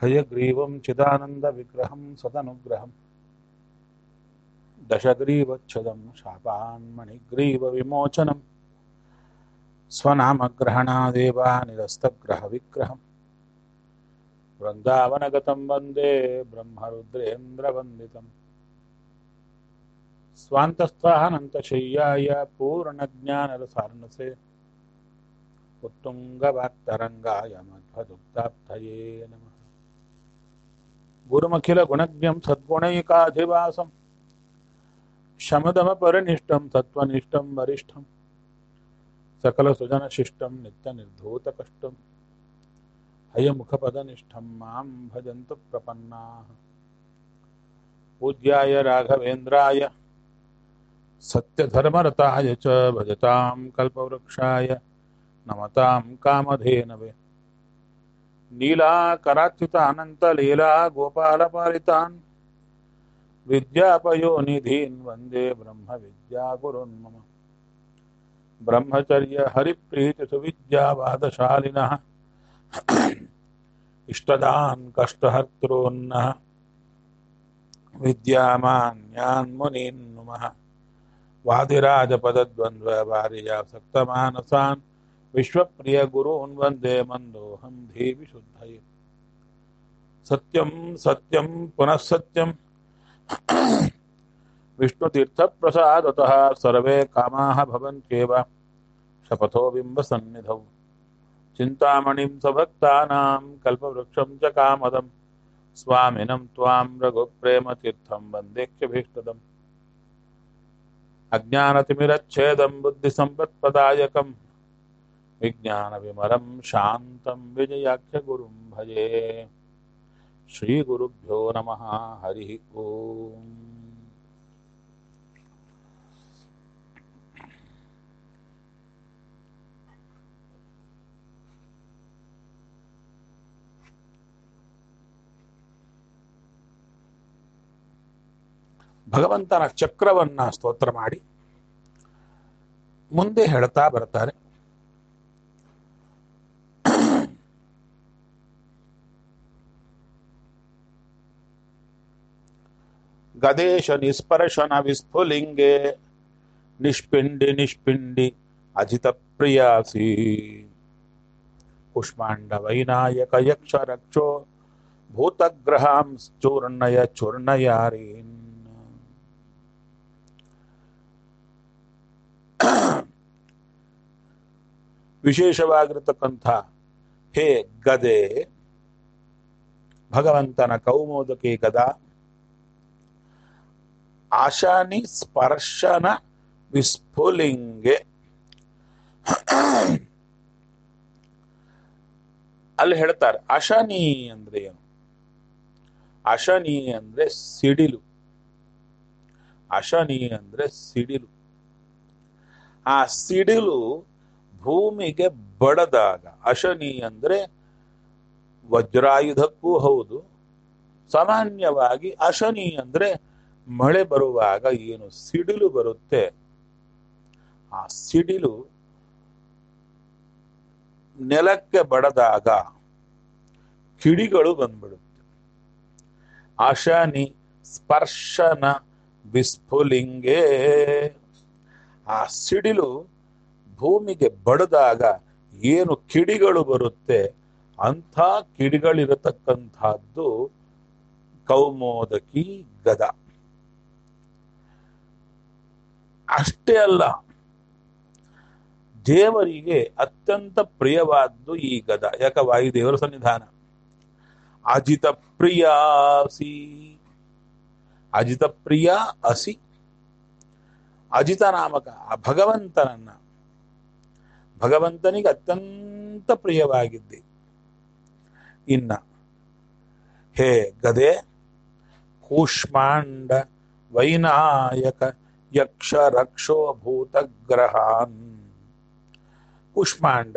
हयग्रीवं चिदानन्दविग्रहं सदनुग्रहं दशग्रीवच्छदं शापान्मणिग्रीवविमोचनं स्वनामग्रहणादेवा निरस्तग्रहविग्रहं वृन्दावनगतं वन्दे ब्रह्मरुद्रेन्द्रवन्दितम् स्वान्तस्थानन्तशय्याय पूर्णज्ञानरसार्णसे उत्तुङ्गवाक्तरङ्गाय मध्वदुग्धाब्धये नमः गुरुमखिलगुणज्ञं सद्गुणैकाधिवासं शमदमपरिनिष्टं तत्त्वनिष्ठं वरिष्ठं सकलसुजनशिष्टं नित्यनिर्धूतकष्टं हयमुखपदनिष्ठं मां भजन्तु प्रपन्नाः पूज्याय राघवेन्द्राय सत्यधर्मरताय च भजतां कल्पवृक्षाय नमतां कामधेनवे नीलाकराच्युतानन्तलीला गोपालपालितान् विद्यापयोनिधीन् वन्दे ब्रह्मविद्यागुरुन् मम ब्रह्मचर्यहरिप्रीतिसुविद्यावादशालिनः इष्टदान् कष्टहर्तॄन्नः विद्यामान्यान् मुनीन् नुमः वादिराजपदद्वन्द्ववारियासक्तमानसान् विश्वप्रियगुरून् वन्दे मन्दोऽहं देवि शुद्धये सत्यं सत्यं पुनः सत्यं विष्णुतीर्थप्रसादतः सर्वे कामाः भवन्त्येव शपथो बिम्बसन्निधौ चिन्तामणिं सभक्तानां कल्पवृक्षं च कामदं स्वामिनं त्वां रघुप्रेमतीर्थं वन्देख्यभीष्टदम् अज्ञानतिमिरच्छेदं बुद्धिसम्पत्पदायकं विज्ञानविमलं शान्तं विजयाख्यगुरुं भजे श्रीगुरुभ्यो नमः हरिः ओम् ಭಗವಂತನ ಚಕ್ರವನ್ನ ಸ್ತೋತ್ರ ಮಾಡಿ ಮುಂದೆ ಹೇಳ್ತಾ ಬರ್ತಾರೆ ಗದೇಶ ನಿಸ್ಪರ್ಶನ ವಿಸ್ಫುಲಿಂಗೆ ನಿಷ್ಪಿಂಡಿ ನಿಷ್ಪಿಂಡಿ ಅಜಿತ ಪ್ರಿಯಾಸಿ ಕುಷ್ಮಾಂಡ ವೈನಾಯಕ ಯಕ್ಷ ರಕ್ಷೋ ಭೂತಗ್ರಹಾಂ ಚೂರ್ಣಯ ಚೂರ್ಣಯಾರೀನ್ ವಿಶೇಷವಾಗಿರತಕ್ಕಂಥ ಹೇ ಗದೆ ಭಗವಂತನ ಕೌಮೋದಕಿ ಗದ ಆಶಾನಿ ಸ್ಪರ್ಶನ ವಿಸ್ಫುಲಿಂಗೆ ಅಲ್ಲಿ ಹೇಳ್ತಾರೆ ಅಶನಿ ಅಂದ್ರೆ ಏನು ಅಶನಿ ಅಂದ್ರೆ ಸಿಡಿಲು ಅಶನಿ ಅಂದ್ರೆ ಸಿಡಿಲು ಆ ಸಿಡಿಲು ಭೂಮಿಗೆ ಬಡದಾಗ ಅಶನಿ ಅಂದ್ರೆ ವಜ್ರಾಯುಧಕ್ಕೂ ಹೌದು ಸಾಮಾನ್ಯವಾಗಿ ಅಶನಿ ಅಂದ್ರೆ ಮಳೆ ಬರುವಾಗ ಏನು ಸಿಡಿಲು ಬರುತ್ತೆ ಆ ಸಿಡಿಲು ನೆಲಕ್ಕೆ ಬಡದಾಗ ಕಿಡಿಗಳು ಬಂದ್ಬಿಡುತ್ತೆ ಅಶನಿ ಸ್ಪರ್ಶನ ವಿಸ್ಫುಲಿಂಗೆ ಆ ಸಿಡಿಲು ಭೂಮಿಗೆ ಬಡದಾಗ ಏನು ಕಿಡಿಗಳು ಬರುತ್ತೆ ಅಂಥ ಕಿಡಿಗಳಿರತಕ್ಕಂಥದ್ದು ಕೌಮೋದಕಿ ಗದ ಅಷ್ಟೇ ಅಲ್ಲ ದೇವರಿಗೆ ಅತ್ಯಂತ ಪ್ರಿಯವಾದ್ದು ಈ ಗದ ಯಾಕ ವಾಯುದೇವರ ಸನ್ನಿಧಾನ ಅಜಿತ ಪ್ರಿಯಾಸಿ ಅಜಿತ ಪ್ರಿಯ ಅಸಿ ಅಜಿತ ನಾಮಕ ಆ ಭಗವಂತನನ್ನ ಭಗವಂತನಿಗೆ ಅತ್ಯಂತ ಪ್ರಿಯವಾಗಿದ್ದೆ ಇನ್ನ ಹೇ ಗದೆ ಕೂಷ್ಮಾಂಡ ವೈನಾಯಕ ಯಕ್ಷ ರಕ್ಷೋ ಭೂತಗ್ರಹಾನ್ ಕೂಷ್ಮಾಂಡ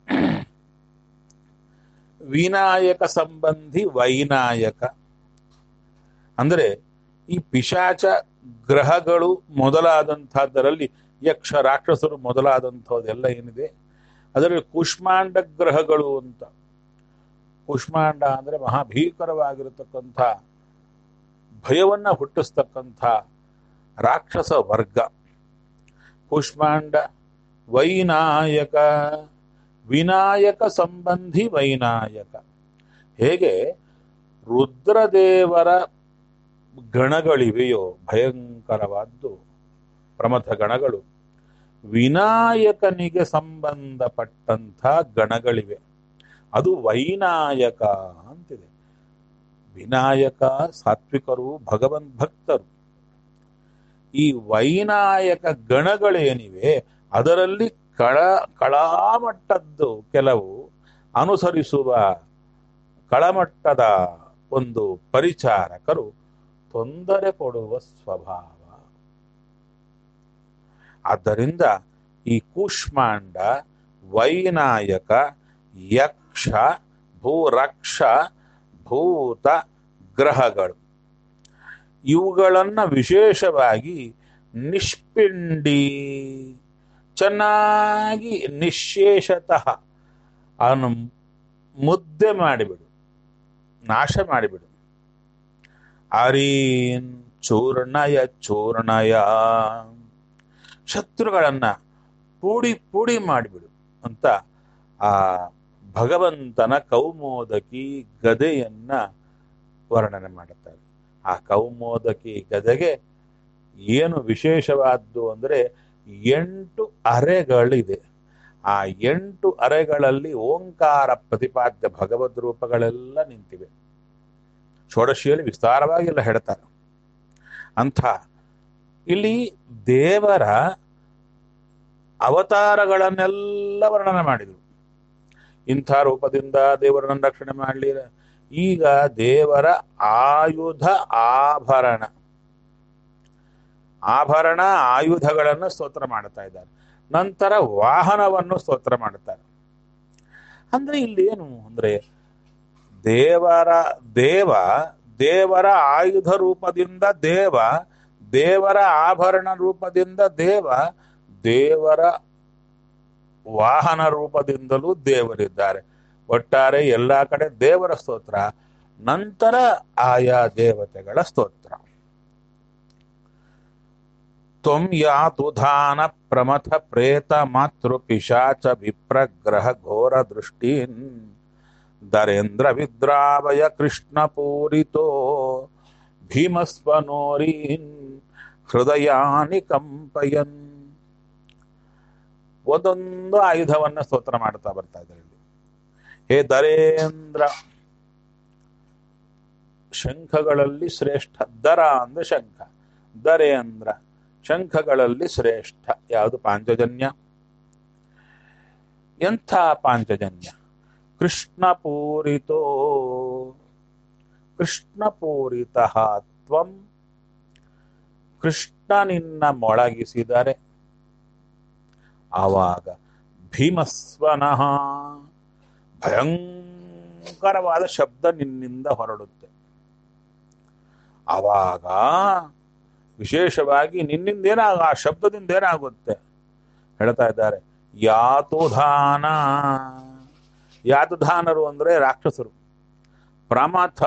ವಿನಾಯಕ ಸಂಬಂಧಿ ವೈನಾಯಕ ಅಂದ್ರೆ ಈ ಪಿಶಾಚ ಗ್ರಹಗಳು ಮೊದಲಾದಂತಹದ್ದರಲ್ಲಿ ಯಕ್ಷ ರಾಕ್ಷಸರು ಮೊದಲಾದಂಥದ್ದೆಲ್ಲ ಏನಿದೆ ಅದರಲ್ಲಿ ಕುಷ್ಮಾಂಡ ಗ್ರಹಗಳು ಅಂತ ಕುಷ್ಮಾಂಡ ಅಂದ್ರೆ ಮಹಾಭೀಕರವಾಗಿರತಕ್ಕಂಥ ಭಯವನ್ನ ಹುಟ್ಟಿಸ್ತಕ್ಕಂಥ ರಾಕ್ಷಸ ವರ್ಗ ಕುಷ್ಮಾಂಡ ವೈನಾಯಕ ವಿನಾಯಕ ಸಂಬಂಧಿ ವೈನಾಯಕ ಹೇಗೆ ರುದ್ರದೇವರ ಗಣಗಳಿವೆಯೋ ಭಯಂಕರವಾದ್ದು ಪ್ರಮಥ ಗಣಗಳು ವಿನಾಯಕನಿಗೆ ಸಂಬಂಧಪಟ್ಟಂಥ ಗಣಗಳಿವೆ ಅದು ವೈನಾಯಕ ಅಂತಿದೆ ವಿನಾಯಕ ಸಾತ್ವಿಕರು ಭಗವನ್ ಭಕ್ತರು ಈ ವೈನಾಯಕ ಗಣಗಳೇನಿವೆ ಅದರಲ್ಲಿ ಕಳ ಕಳಾಮಟ್ಟದ್ದು ಕೆಲವು ಅನುಸರಿಸುವ ಕಳಮಟ್ಟದ ಒಂದು ಪರಿಚಾರಕರು ತೊಂದರೆ ಕೊಡುವ ಸ್ವಭಾವ ಆದ್ದರಿಂದ ಈ ಕೂಷ್ಮಾಂಡ ವೈನಾಯಕ ಯಕ್ಷ ಭೂರಕ್ಷ ಭೂತ ಗ್ರಹಗಳು ಇವುಗಳನ್ನ ವಿಶೇಷವಾಗಿ ನಿಷ್ಪಿಂಡಿ ಚೆನ್ನಾಗಿ ನಿಶೇಷತಃ ಅವನು ಮುದ್ದೆ ಮಾಡಿಬಿಡು ನಾಶ ಮಾಡಿಬಿಡು ಅರೀನ್ ಚೂರ್ಣಯ ಚೂರ್ಣಯ ಶತ್ರುಗಳನ್ನ ಪೂಡಿ ಪೂಡಿ ಮಾಡಿಬಿಡು ಅಂತ ಆ ಭಗವಂತನ ಕೌಮೋದಕಿ ಗದೆಯನ್ನ ವರ್ಣನೆ ಮಾಡುತ್ತಾರೆ ಆ ಕೌಮೋದಕಿ ಗದೆಗೆ ಏನು ವಿಶೇಷವಾದ್ದು ಅಂದ್ರೆ ಎಂಟು ಅರೆಗಳಿದೆ ಆ ಎಂಟು ಅರೆಗಳಲ್ಲಿ ಓಂಕಾರ ಪ್ರತಿಪಾದ್ಯ ಭಗವದ್ ರೂಪಗಳೆಲ್ಲ ನಿಂತಿವೆ ಷೋಡಶಿಯಲ್ಲಿ ವಿಸ್ತಾರವಾಗಿಲ್ಲ ಹೇಳ್ತಾರೆ ಅಂಥ ಇಲ್ಲಿ ದೇವರ ಅವತಾರಗಳನ್ನೆಲ್ಲ ವರ್ಣನೆ ಮಾಡಿದರು ಇಂಥ ರೂಪದಿಂದ ದೇವರನ್ನ ರಕ್ಷಣೆ ಮಾಡಲಿ ಈಗ ದೇವರ ಆಯುಧ ಆಭರಣ ಆಭರಣ ಆಯುಧಗಳನ್ನು ಸ್ತೋತ್ರ ಮಾಡ್ತಾ ಇದ್ದಾರೆ ನಂತರ ವಾಹನವನ್ನು ಸ್ತೋತ್ರ ಮಾಡುತ್ತಾರೆ ಅಂದ್ರೆ ಇಲ್ಲಿ ಏನು ಅಂದ್ರೆ ದೇವರ ದೇವ ದೇವರ ಆಯುಧ ರೂಪದಿಂದ ದೇವ ದೇವರ ಆಭರಣ ರೂಪದಿಂದ ದೇವ ದೇವರ ವಾಹನ ರೂಪದಿಂದಲೂ ದೇವರಿದ್ದಾರೆ ಒಟ್ಟಾರೆ ಎಲ್ಲಾ ಕಡೆ ದೇವರ ಸ್ತೋತ್ರ ನಂತರ ಆಯಾ ದೇವತೆಗಳ ಸ್ತೋತ್ರ ತ್ವಂ ಯಾತುಧಾನ ಪ್ರಮಥ ಪ್ರೇತ ಮಾತೃ ಪಿಶಾಚ ವಿಪ್ರಗ್ರಹ ಘೋರ ದೃಷ್ಟೀನ್ ದರೇಂದ್ರ ವಿದ್ರಾವಯ ಕೃಷ್ಣ ಪೂರಿತೋ ಭೀಮಸ್ವನೋರೀನ್ ಹೃದಯಾನಿ ಕಂಪಯನ್ ಒಂದೊಂದು ಆಯುಧವನ್ನ ಸ್ತೋತ್ರ ಮಾಡ್ತಾ ಬರ್ತಾ ಇದ್ದಾರೆ ಇಲ್ಲಿ ಹೇ ದರೇಂದ್ರ ಶಂಖಗಳಲ್ಲಿ ಶ್ರೇಷ್ಠ ದರ ಅಂದ್ರೆ ಶಂಖ ದರೇಂದ್ರ ಶಂಖಗಳಲ್ಲಿ ಶ್ರೇಷ್ಠ ಯಾವುದು ಪಾಂಚಜನ್ಯ ಎಂಥ ಪಾಂಚಜನ್ಯ ಕೃಷ್ಣ ಪೂರಿತೋ ಕೃಷ್ಣ ಪೂರಿತ ತ್ವಂ ಕೃಷ್ಣ ನಿನ್ನ ಮೊಳಗಿಸಿದರೆ ಆವಾಗ ಭೀಮಸ್ವನಃ ಭಯಂಕರವಾದ ಶಬ್ದ ನಿನ್ನಿಂದ ಹೊರಡುತ್ತೆ ಆವಾಗ ವಿಶೇಷವಾಗಿ ನಿನ್ನಿಂದ ಏನಾಗ ಆ ಶಬ್ದದಿಂದ ಏನಾಗುತ್ತೆ ಹೇಳ್ತಾ ಇದ್ದಾರೆ ಯಾತುಧಾನ ಯಾತುಧಾನರು ಅಂದ್ರೆ ರಾಕ್ಷಸರು ಪ್ರಮಥ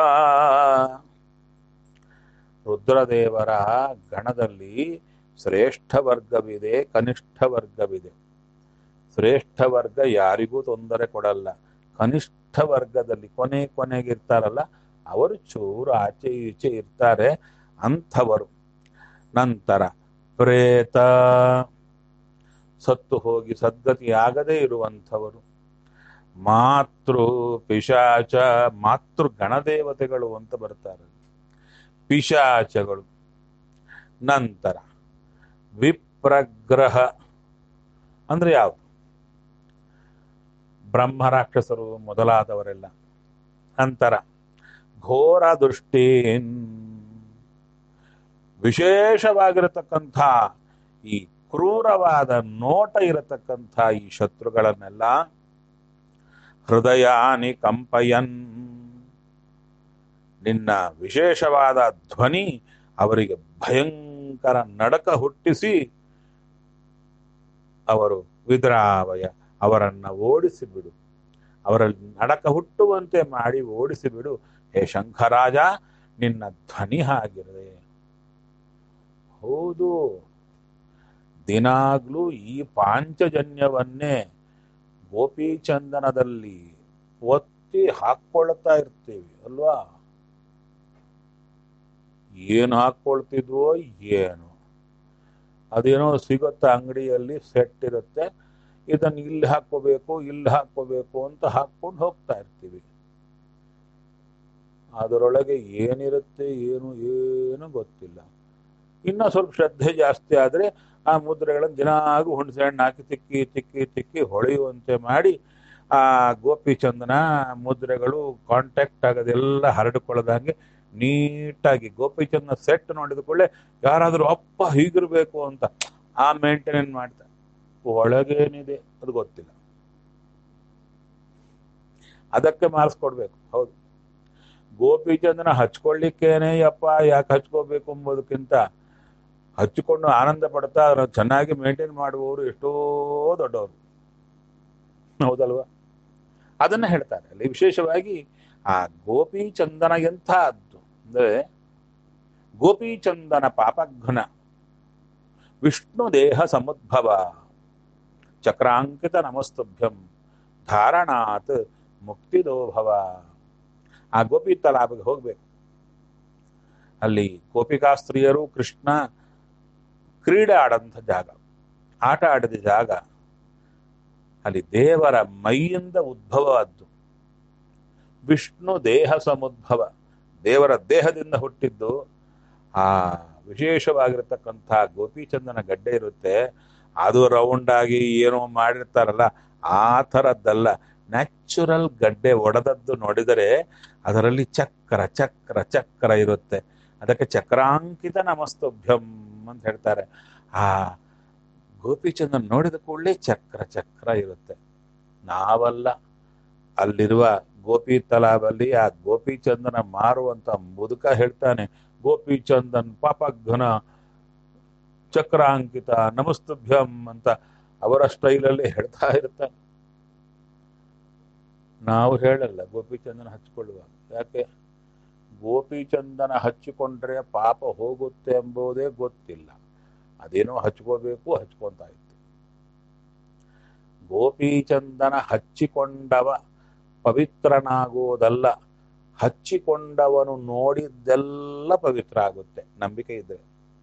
ರುದ್ರದೇವರ ಗಣದಲ್ಲಿ ಶ್ರೇಷ್ಠ ವರ್ಗವಿದೆ ಕನಿಷ್ಠ ವರ್ಗವಿದೆ ಶ್ರೇಷ್ಠ ವರ್ಗ ಯಾರಿಗೂ ತೊಂದರೆ ಕೊಡಲ್ಲ ಕನಿಷ್ಠ ವರ್ಗದಲ್ಲಿ ಕೊನೆ ಕೊನೆಗಿರ್ತಾರಲ್ಲ ಅವರು ಚೂರು ಆಚೆ ಈಚೆ ಇರ್ತಾರೆ ಅಂಥವರು ನಂತರ ಪ್ರೇತ ಸತ್ತು ಹೋಗಿ ಸದ್ಗತಿ ಆಗದೇ ಇರುವಂಥವರು ಮಾತೃ ಪಿಶಾಚ ಮಾತೃ ಗಣದೇವತೆಗಳು ಅಂತ ಬರ್ತಾರೆ ಪಿಶಾಚಗಳು ನಂತರ ವಿಪ್ರಗ್ರಹ ಅಂದ್ರೆ ಯಾವುದು ಬ್ರಹ್ಮ ರಾಕ್ಷಸರು ಮೊದಲಾದವರೆಲ್ಲ ನಂತರ ಘೋರ ದೃಷ್ಟಿ ವಿಶೇಷವಾಗಿರತಕ್ಕಂಥ ಈ ಕ್ರೂರವಾದ ನೋಟ ಇರತಕ್ಕಂಥ ಈ ಶತ್ರುಗಳನ್ನೆಲ್ಲ ಹೃದಯಾನಿ ಕಂಪಯನ್ ನಿನ್ನ ವಿಶೇಷವಾದ ಧ್ವನಿ ಅವರಿಗೆ ಭಯಂಕರ ನಡಕ ಹುಟ್ಟಿಸಿ ಅವರು ವಿದ್ರಾವಯ ಅವರನ್ನ ಓಡಿಸಿ ಬಿಡು ಅವರಲ್ಲಿ ನಡಕ ಹುಟ್ಟುವಂತೆ ಮಾಡಿ ಓಡಿಸಿಬಿಡು ಹೇ ಶಂಖರಾಜ ನಿನ್ನ ಧ್ವನಿ ಹಾಗಿರದೆ ಹೌದು ದಿನಾಗ್ಲೂ ಈ ಪಾಂಚಜನ್ಯವನ್ನೇ ಗೋಪೀಚಂದನದಲ್ಲಿ ಒತ್ತಿ ಹಾಕ್ಕೊಳ್ತಾ ಇರ್ತೀವಿ ಅಲ್ವಾ ಏನು ಹಾಕ್ಕೊಳ್ತಿದ್ವೋ ಏನು ಅದೇನೋ ಸಿಗುತ್ತೆ ಅಂಗಡಿಯಲ್ಲಿ ಸೆಟ್ ಇರುತ್ತೆ ಇದನ್ನು ಇಲ್ಲಿ ಹಾಕೋಬೇಕು ಇಲ್ಲಿ ಹಾಕೋಬೇಕು ಅಂತ ಹಾಕ್ಕೊಂಡು ಹೋಗ್ತಾ ಇರ್ತೀವಿ ಅದರೊಳಗೆ ಏನಿರುತ್ತೆ ಏನು ಏನು ಗೊತ್ತಿಲ್ಲ ಇನ್ನ ಸ್ವಲ್ಪ ಶ್ರದ್ಧೆ ಜಾಸ್ತಿ ಆದ್ರೆ ಆ ಮುದ್ರೆಗಳನ್ನು ದಿನಾಗೂ ಹುಣಸೆ ಹಣ್ಣು ಹಾಕಿ ತಿಕ್ಕಿ ತಿಕ್ಕಿ ತಿಕ್ಕಿ ಹೊಳೆಯುವಂತೆ ಮಾಡಿ ಆ ಗೋಪಿಚಂದನ ಮುದ್ರೆಗಳು ಕಾಂಟ್ಯಾಕ್ಟ್ ಆಗೋದೆಲ್ಲ ಹರಡಿಕೊಳ್ಳದಂಗೆ ನೀಟಾಗಿ ಗೋಪಿಚಂದನ ಸೆಟ್ ನೋಡಿದ ಕೂಡಲೇ ಯಾರಾದರೂ ಅಪ್ಪ ಹೀಗಿರ್ಬೇಕು ಅಂತ ಆ ಮೇಂಟೈನ್ ಮಾಡ್ತಾರೆ ಒಳಗೇನಿದೆ ಅದು ಗೊತ್ತಿಲ್ಲ ಅದಕ್ಕೆ ಮಾಡಿಸ್ಕೊಡ್ಬೇಕು ಹೌದು ಗೋಪಿಚಂದನ ಹಚ್ಕೊಳ್ಳಿಕ್ಕೇನೆ ಯಪ್ಪ ಯಾಕೆ ಹಚ್ಕೋಬೇಕು ಎಂಬುದಕ್ಕಿಂತ ಹಚ್ಚಿಕೊಂಡು ಆನಂದ ಪಡ್ತಾ ಅದನ್ನ ಚೆನ್ನಾಗಿ ಮೇಂಟೈನ್ ಮಾಡುವವರು ಎಷ್ಟೋ ದೊಡ್ಡವರು ಹೌದಲ್ವಾ ಅದನ್ನ ಹೇಳ್ತಾರೆ ಅಲ್ಲಿ ವಿಶೇಷವಾಗಿ ಆ ಗೋಪಿಚಂದನ ಎಂಥದ್ದು ಅಂದ್ರೆ ಗೋಪಿಚಂದನ ಪಾಪಘ್ನ ವಿಷ್ಣು ದೇಹ ಸಮುದ್ಭವ ಚಕ್ರಾಂಕಿತ ನಮಸ್ತುಭ್ಯಂ ಧಾರಣಾತ್ ಮುಕ್ತಿದೋಭವ ಆ ಗೋಪಿ ತಲಾಬಿಗೆ ಹೋಗ್ಬೇಕು ಅಲ್ಲಿ ಗೋಪಿಕಾಸ್ತ್ರೀಯರು ಕೃಷ್ಣ ಕ್ರೀಡೆ ಆಡಂಥ ಜಾಗ ಆಟ ಆಡಿದ ಜಾಗ ಅಲ್ಲಿ ದೇವರ ಮೈಯಿಂದ ಉದ್ಭವವಾದ್ದು ವಿಷ್ಣು ದೇಹ ಸಮುದ್ಭವ ದೇವರ ದೇಹದಿಂದ ಹುಟ್ಟಿದ್ದು ಆ ವಿಶೇಷವಾಗಿರತಕ್ಕಂಥ ಗೋಪಿಚಂದನ ಗಡ್ಡೆ ಇರುತ್ತೆ ಅದು ರೌಂಡ್ ಆಗಿ ಏನೋ ಮಾಡಿರ್ತಾರಲ್ಲ ಆ ಥರದ್ದಲ್ಲ ನ್ಯಾಚುರಲ್ ಗಡ್ಡೆ ಒಡೆದದ್ದು ನೋಡಿದರೆ ಅದರಲ್ಲಿ ಚಕ್ರ ಚಕ್ರ ಚಕ್ರ ಇರುತ್ತೆ ಅದಕ್ಕೆ ಚಕ್ರಾಂಕಿತ ನಮಸ್ತುಭ್ಯಂ ಅಂತ ಹೇಳ್ತಾರೆ ಆ ಗೋಪಿಚಂದನ್ ನೋಡಿದ ಕೂಡಲೇ ಚಕ್ರ ಚಕ್ರ ಇರುತ್ತೆ ನಾವಲ್ಲ ಅಲ್ಲಿರುವ ಗೋಪಿ ತಲಾಬಲ್ಲಿ ಆ ಗೋಪಿಚಂದನ ಮಾರುವಂತ ಮುದುಕ ಹೇಳ್ತಾನೆ ಗೋಪಿಚಂದನ್ ಪಾಪಘನ ಚಕ್ರಾಂಕಿತ ನಮಸ್ತುಭ್ಯಂ ಅಂತ ಅವರ ಸ್ಟೈಲಲ್ಲಿ ಹೇಳ್ತಾ ಇರ್ತಾನೆ ನಾವು ಹೇಳಲ್ಲ ಗೋಪಿಚಂದನ ಹಚ್ಕೊಳ್ಳುವಾಗ ಯಾಕೆ ಗೋಪಿಚಂದನ ಹಚ್ಚಿಕೊಂಡ್ರೆ ಪಾಪ ಹೋಗುತ್ತೆ ಎಂಬುದೇ ಗೊತ್ತಿಲ್ಲ ಅದೇನೋ ಹಚ್ಕೋಬೇಕು ಹಚ್ಕೊಂತ ಇತ್ತು ಗೋಪಿಚಂದನ ಹಚ್ಚಿಕೊಂಡವ ಪವಿತ್ರನಾಗುವುದಲ್ಲ ಹಚ್ಚಿಕೊಂಡವನು ನೋಡಿದ್ದೆಲ್ಲ ಪವಿತ್ರ ಆಗುತ್ತೆ ನಂಬಿಕೆ ಇದ್ರೆ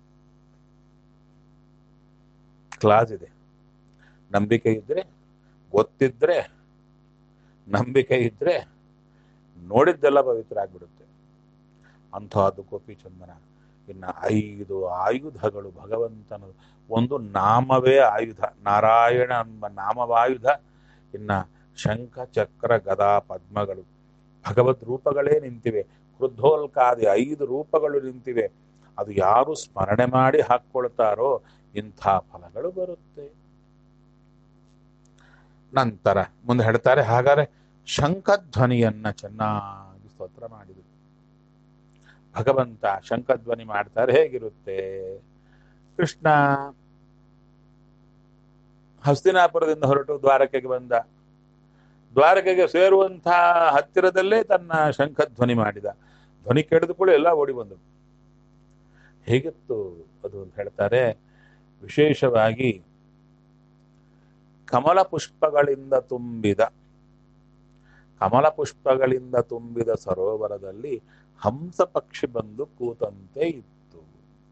ಕ್ಲಾಸ್ ಇದೆ ನಂಬಿಕೆ ಇದ್ರೆ ಗೊತ್ತಿದ್ರೆ ನಂಬಿಕೆ ಇದ್ರೆ ನೋಡಿದ್ದೆಲ್ಲ ಪವಿತ್ರ ಆಗ್ಬಿಡುತ್ತೆ ಅಂತಹದ್ದು ಗೋಪಿಚಂದನ ಇನ್ನ ಐದು ಆಯುಧಗಳು ಭಗವಂತನ ಒಂದು ನಾಮವೇ ಆಯುಧ ನಾರಾಯಣ ಎಂಬ ನಾಮವಾಯುಧ ಇನ್ನ ಶಂಖ ಚಕ್ರ ಗದಾ ಪದ್ಮಗಳು ಭಗವದ್ ರೂಪಗಳೇ ನಿಂತಿವೆ ಕ್ರುದ್ಧೋಲ್ಕಾದಿ ಐದು ರೂಪಗಳು ನಿಂತಿವೆ ಅದು ಯಾರು ಸ್ಮರಣೆ ಮಾಡಿ ಹಾಕ್ಕೊಳ್ತಾರೋ ಇಂಥ ಫಲಗಳು ಬರುತ್ತೆ ನಂತರ ಮುಂದೆ ಹೇಳ್ತಾರೆ ಹಾಗಾದ್ರೆ ಶಂಖಧ್ವನಿಯನ್ನ ಚೆನ್ನಾಗಿ ಸ್ತೋತ್ರ ಮಾಡಿದರು ಭಗವಂತ ಶಂಖಧ್ವನಿ ಮಾಡ್ತಾರೆ ಹೇಗಿರುತ್ತೆ ಕೃಷ್ಣ ಹಸ್ತಿನಾಪುರದಿಂದ ಹೊರಟು ದ್ವಾರಕೆಗೆ ಬಂದ ದ್ವಾರಕೆಗೆ ಸೇರುವಂತ ಹತ್ತಿರದಲ್ಲೇ ತನ್ನ ಶಂಖಧ್ವನಿ ಮಾಡಿದ ಧ್ವನಿ ಕೆಡೆದು ಕೂಡ ಎಲ್ಲ ಓಡಿ ಬಂದರು ಹೇಗಿತ್ತು ಅದು ಅಂತ ಹೇಳ್ತಾರೆ ವಿಶೇಷವಾಗಿ ಕಮಲ ಪುಷ್ಪಗಳಿಂದ ತುಂಬಿದ ಕಮಲ ಪುಷ್ಪಗಳಿಂದ ತುಂಬಿದ ಸರೋವರದಲ್ಲಿ ಹಂಸ ಪಕ್ಷಿ ಬಂದು ಕೂತಂತೆ ಇತ್ತು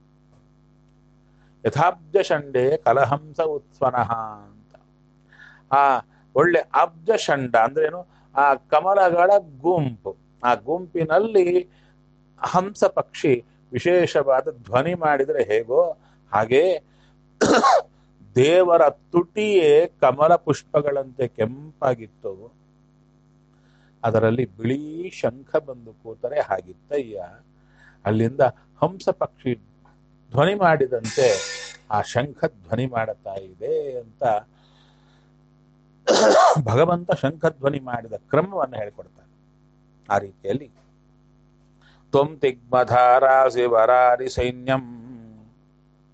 ಯಥಾಬ್ಜ ಶಂಡೆ ಕಲಹಂಸ ಉತ್ಸನಃ ಅಂತ ಆ ಒಳ್ಳೆ ಅಬ್ಜ ಶಂಡ ಅಂದ್ರೇನು ಆ ಕಮಲಗಳ ಗುಂಪು ಆ ಗುಂಪಿನಲ್ಲಿ ಹಂಸ ಪಕ್ಷಿ ವಿಶೇಷವಾದ ಧ್ವನಿ ಮಾಡಿದರೆ ಹೇಗೋ ಹಾಗೆ ದೇವರ ತುಟಿಯೇ ಕಮಲ ಪುಷ್ಪಗಳಂತೆ ಕೆಂಪಾಗಿತ್ತು ಅದರಲ್ಲಿ ಬಿಳಿ ಶಂಖ ಬಂದು ಕೂತರೆ ಹಾಗಿತ್ತಯ್ಯ ಅಲ್ಲಿಂದ ಹಂಸ ಪಕ್ಷಿ ಧ್ವನಿ ಮಾಡಿದಂತೆ ಆ ಶಂಖ ಧ್ವನಿ ಮಾಡುತ್ತಾ ಇದೆ ಅಂತ ಭಗವಂತ ಶಂಖಧ್ವನಿ ಮಾಡಿದ ಕ್ರಮವನ್ನು ಹೇಳಿಕೊಡ್ತಾನೆ ಆ ರೀತಿಯಲ್ಲಿ ತ್ವಂ ತಿಗ್ಮಧಾರಾಸಿ ವರಾರಿ ಸೈನ್ಯಂ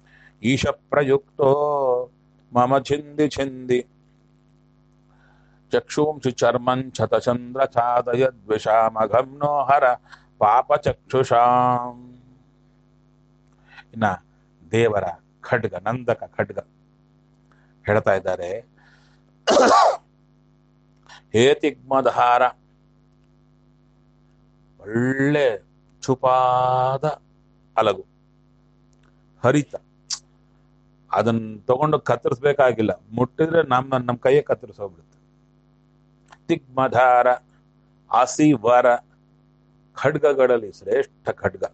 ಈಶ ಪ್ರಯುಕ್ತೋ ಮಮ ಛಿಂದಿ ಛಿಂದಿ ಚಕ್ಷೂಂಸಿ ಚರ್ಮನ್ ಛತಚಂದ್ರ ಛಾದಯದ್ವಿಷಾಮಘಂ ನೋ ಹರ ಪಾಪ ಚಕ್ಷುಷಾಂ ಇನ್ನ ದೇವರ ಖಡ್ಗ ನಂದಕ ಖಡ್ಗ ಹೇಳ್ತಾ ಇದ್ದಾರೆ ಹೇತಿಗ್ಮಧಾರ ಒಳ್ಳೆ ಚುಪಾದ ಅಲಗು ಹರಿತ ಅದನ್ನ ತಗೊಂಡು ಕತ್ತರಿಸ್ಬೇಕಾಗಿಲ್ಲ ಮುಟ್ಟಿದ್ರೆ ನಮ್ಮ ನಮ್ಮ ಕೈಯೇ ಕತ್ತರಿಸೋಗ್ಬಿಡುತ್ತೆ ತಿಗ್ಮಧಾರ ಆಸಿವರ ಖಡ್ಗಗಳಲ್ಲಿ ಶ್ರೇಷ್ಠ ಖಡ್ಗ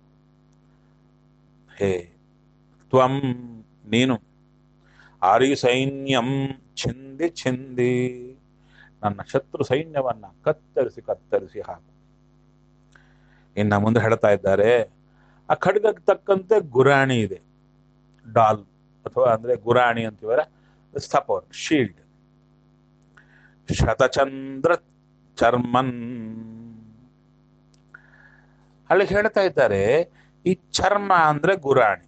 ಹೇ ತ್ವಂ ನೀನು ಆರಿ ಸೈನ್ಯಂ ಛಿಂದಿ ಛಿಂದಿ ನನ್ನ ಶತ್ರು ಸೈನ್ಯವನ್ನ ಕತ್ತರಿಸಿ ಕತ್ತರಿಸಿ ಹಾಕು ಇನ್ನ ಮುಂದೆ ಹೇಳ್ತಾ ಇದ್ದಾರೆ ಆ ಖಡ್ಗಕ್ಕೆ ತಕ್ಕಂತೆ ಗುರಾಣಿ ಇದೆ ಡಾಲ್ ಅಥವಾ ಅಂದ್ರೆ ಗುರಾಣಿ ಅಂತೀವಲ್ಲ ಸಪೋರ್ಟ್ ಶೀಲ್ಡ್ ಶತಚಂದ್ರ ಚರ್ಮನ್ ಅಲ್ಲಿ ಹೇಳ್ತಾ ಇದ್ದಾರೆ ಈ ಚರ್ಮ ಅಂದ್ರೆ ಗುರಾಣಿ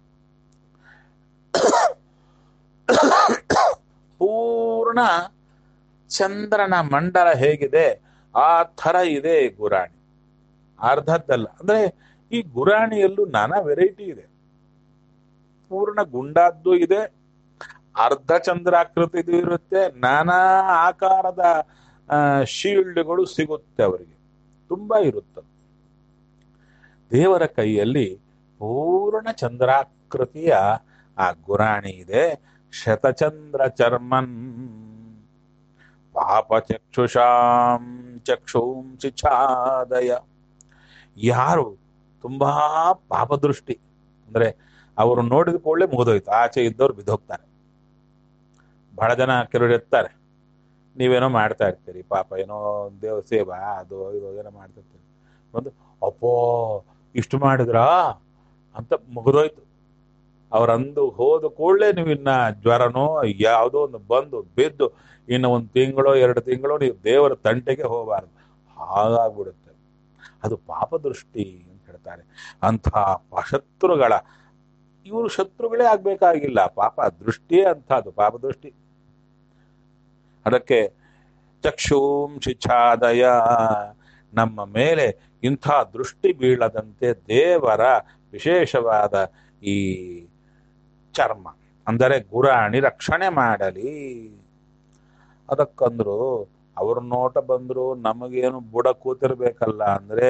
ಪೂರ್ಣ ಚಂದ್ರನ ಮಂಡಲ ಹೇಗಿದೆ ಆ ಥರ ಇದೆ ಗುರಾಣಿ ಅರ್ಧದ್ದಲ್ಲ ಅಂದ್ರೆ ಈ ಗುರಾಣಿಯಲ್ಲೂ ನಾನಾ ವೆರೈಟಿ ಇದೆ ಪೂರ್ಣ ಗುಂಡಾದ್ದು ಇದೆ ಅರ್ಧ ಚಂದ್ರಾಕೃತಿದು ಇರುತ್ತೆ ನಾನಾ ಆಕಾರದ ಶೀಲ್ಡ್ಗಳು ಸಿಗುತ್ತೆ ಅವರಿಗೆ ತುಂಬಾ ಇರುತ್ತೆ ದೇವರ ಕೈಯಲ್ಲಿ ಪೂರ್ಣ ಚಂದ್ರಾಕೃತಿಯ ಆ ಗುರಾಣಿ ಇದೆ ಶತಚಂದ್ರ ಚರ್ಮನ್ ಪಾಪ ಚಕ್ಷುಷಾಂ ಚಕ್ಷುಂಸಿ ಛಾದಯ ಯಾರು ತುಂಬಾ ಪಾಪದೃಷ್ಟಿ ಅಂದ್ರೆ ಅವರು ನೋಡಿದ ಕೂಡಲೇ ಮುಗಿದೋಯ್ತು ಆಚೆ ಇದ್ದವ್ರು ಬಿದ್ದೋಗ್ತಾರೆ ಬಹಳ ಜನ ಕೆಲವರು ಇರ್ತಾರೆ ನೀವೇನೋ ಮಾಡ್ತಾ ಇರ್ತೀರಿ ಪಾಪ ಏನೋ ದೇವ ಸೇವಾ ಅದು ಇದು ಏನೋ ಮಾಡ್ತಿರ್ತೀರಿ ಒಂದು ಅಪ್ಪೋ ಇಷ್ಟು ಮಾಡಿದ್ರಾ ಅಂತ ಮುಗಿದೋಯ್ತು ಅವ್ರಂದು ಹೋದ ಕೂಡಲೇ ನೀವು ಇನ್ನ ಜ್ವರನೋ ಯಾವುದೋ ಒಂದು ಬಂದು ಬಿದ್ದು ಇನ್ನು ಒಂದು ತಿಂಗಳೋ ಎರಡು ತಿಂಗಳೋ ನೀವು ದೇವರ ತಂಟೆಗೆ ಹೋಗಬಾರ್ದು ಹಾಗಾಗ್ಬಿಡುತ್ತೆ ಅದು ಪಾಪದೃಷ್ಟಿ ಅಂತ ಹೇಳ್ತಾರೆ ಅಂಥ ಶತ್ರುಗಳ ಇವರು ಶತ್ರುಗಳೇ ಆಗ್ಬೇಕಾಗಿಲ್ಲ ಪಾಪ ದೃಷ್ಟಿಯೇ ಅಂಥದ್ದು ಪಾಪದೃಷ್ಟಿ ಅದಕ್ಕೆ ಚಕ್ಷೂಂ ಶಿಚ್ಛಾದಯ ನಮ್ಮ ಮೇಲೆ ಇಂಥ ದೃಷ್ಟಿ ಬೀಳದಂತೆ ದೇವರ ವಿಶೇಷವಾದ ಈ ಚರ್ಮ ಅಂದರೆ ಗುರಾಣಿ ರಕ್ಷಣೆ ಮಾಡಲಿ ಅದಕ್ಕಂದ್ರು ಅವ್ರ ನೋಟ ಬಂದ್ರು ನಮಗೇನು ಬುಡ ಕೂತಿರ್ಬೇಕಲ್ಲ ಅಂದ್ರೆ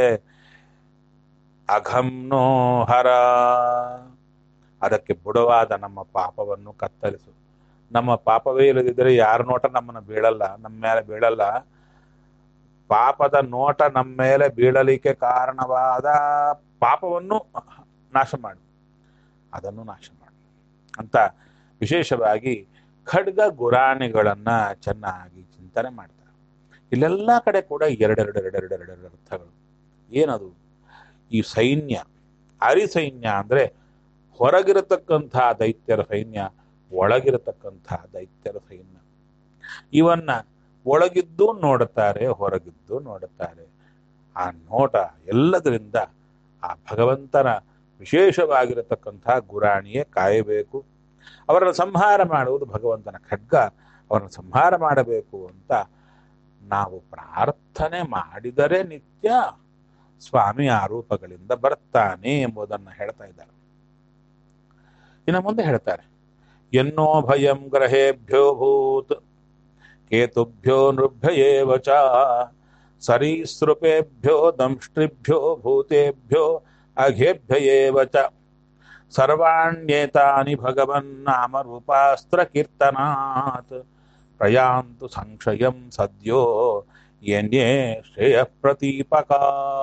ಅಘಂನೋ ಹರ ಅದಕ್ಕೆ ಬುಡವಾದ ನಮ್ಮ ಪಾಪವನ್ನು ಕತ್ತರಿಸು ನಮ್ಮ ಪಾಪವೇ ಇಲ್ಲದಿದ್ದರೆ ಯಾರ ನೋಟ ನಮ್ಮನ್ನ ಬೀಳಲ್ಲ ನಮ್ಮ ಮೇಲೆ ಬೀಳಲ್ಲ ಪಾಪದ ನೋಟ ನಮ್ಮ ಮೇಲೆ ಬೀಳಲಿಕ್ಕೆ ಕಾರಣವಾದ ಪಾಪವನ್ನು ನಾಶ ಮಾಡು ಅದನ್ನು ನಾಶ ಮಾಡು ಅಂತ ವಿಶೇಷವಾಗಿ ಖಡ್ಗ ಗುರಾಣಿಗಳನ್ನ ಚೆನ್ನಾಗಿ ಚಿಂತನೆ ಮಾಡ್ತಾರೆ ಇಲ್ಲೆಲ್ಲ ಕಡೆ ಕೂಡ ಎರಡೆರಡು ಎರಡೆರಡು ಎರಡೆರಡು ಅರ್ಥಗಳು ಏನದು ಈ ಸೈನ್ಯ ಅರಿ ಸೈನ್ಯ ಅಂದ್ರೆ ಹೊರಗಿರತಕ್ಕಂಥ ದೈತ್ಯರ ಸೈನ್ಯ ಒಳಗಿರತಕ್ಕಂಥ ದೈತ್ಯರ ಸೈನ್ಯ ಇವನ್ನ ಒಳಗಿದ್ದು ನೋಡುತ್ತಾರೆ ಹೊರಗಿದ್ದು ನೋಡುತ್ತಾರೆ ಆ ನೋಟ ಎಲ್ಲದರಿಂದ ಆ ಭಗವಂತನ ವಿಶೇಷವಾಗಿರತಕ್ಕಂಥ ಗುರಾಣಿಯೇ ಕಾಯಬೇಕು ಅವರನ್ನು ಸಂಹಾರ ಮಾಡುವುದು ಭಗವಂತನ ಖಡ್ಗ ಅವರನ್ನು ಸಂಹಾರ ಮಾಡಬೇಕು ಅಂತ ನಾವು ಪ್ರಾರ್ಥನೆ ಮಾಡಿದರೆ ನಿತ್ಯ ಸ್ವಾಮಿ ಆರೂಪಗಳಿಂದ ಬರ್ತಾನೆ ಎಂಬುದನ್ನು ಹೇಳ್ತಾ ಇದ್ದಾರೆ ಇನ್ನು ಮುಂದೆ ಹೇಳ್ತಾರೆ ಎನ್ನೋ ಭಯಂ ಗ್ರಹೇಭ್ಯೋ ಭೂತ್ ಕೇತುಭ್ಯೋ ನೃಭ್ಯೇವ ಚ ಸರೀಸೃಪೇಭ್ಯೋ ದಂಷ್ಟ್ರಿಭ್ಯೋ ಭೂತೇಭ್ಯೋ ಅಘೇಭ್ಯೇವ ಚ ಸರ್ವಾಣ್ಯೇತಾನಿ ಭಗವನ್ನಾಮರೂಪಾಸ್ತ್ರ ಕೀರ್ತನಾತ್ ಪ್ರಯಾಂತು ಸಂಶಯಂ ಸದ್ಯೋ ಎನ್ಯೇ ಶ್ರೇಯ ಪ್ರತೀಪಕಾ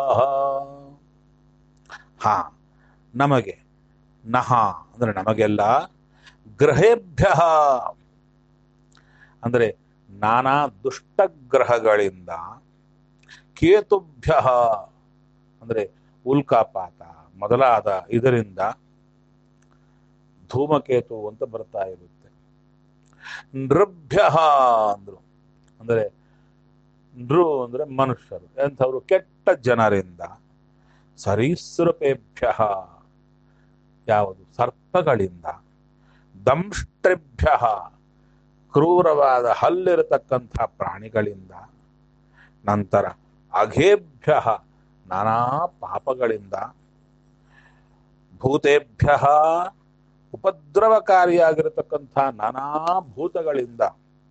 ಹಾ ನಮಗೆ ನಹ ಅಂದ್ರೆ ನಮಗೆಲ್ಲ ಗ್ರಹೇಭ್ಯ ಅಂದ್ರೆ ನಾನಾ ದುಷ್ಟಗ್ರಹಗಳಿಂದ ಕೇತುಭ್ಯ ಅಂದ್ರೆ ಉಲ್ಕಾಪಾತ ಮೊದಲಾದ ಇದರಿಂದ ಧೂಮಕೇತು ಅಂತ ಬರ್ತಾ ಇರುತ್ತೆ ನೃಭ್ಯ ಅಂದ್ರು ಅಂದ್ರೆ ನೃ ಅಂದ್ರೆ ಮನುಷ್ಯರು ಎಂಥವ್ರು ಕೆಟ್ಟ ಜನರಿಂದ ಸರೀಸೃಪೇಭ್ಯ ಯಾವುದು ಸರ್ಪಗಳಿಂದ ದಂಷ್ಟ್ರಿಭ್ಯ ಕ್ರೂರವಾದ ಹಲ್ಲಿರತಕ್ಕಂಥ ಪ್ರಾಣಿಗಳಿಂದ ನಂತರ ಅಘೇಭ್ಯ ನಾನಾ ಪಾಪಗಳಿಂದ ಭೂತೇಭ್ಯ ಉಪದ್ರವಕಾರಿಯಾಗಿರತಕ್ಕಂಥ ನಾನಾ ಭೂತಗಳಿಂದ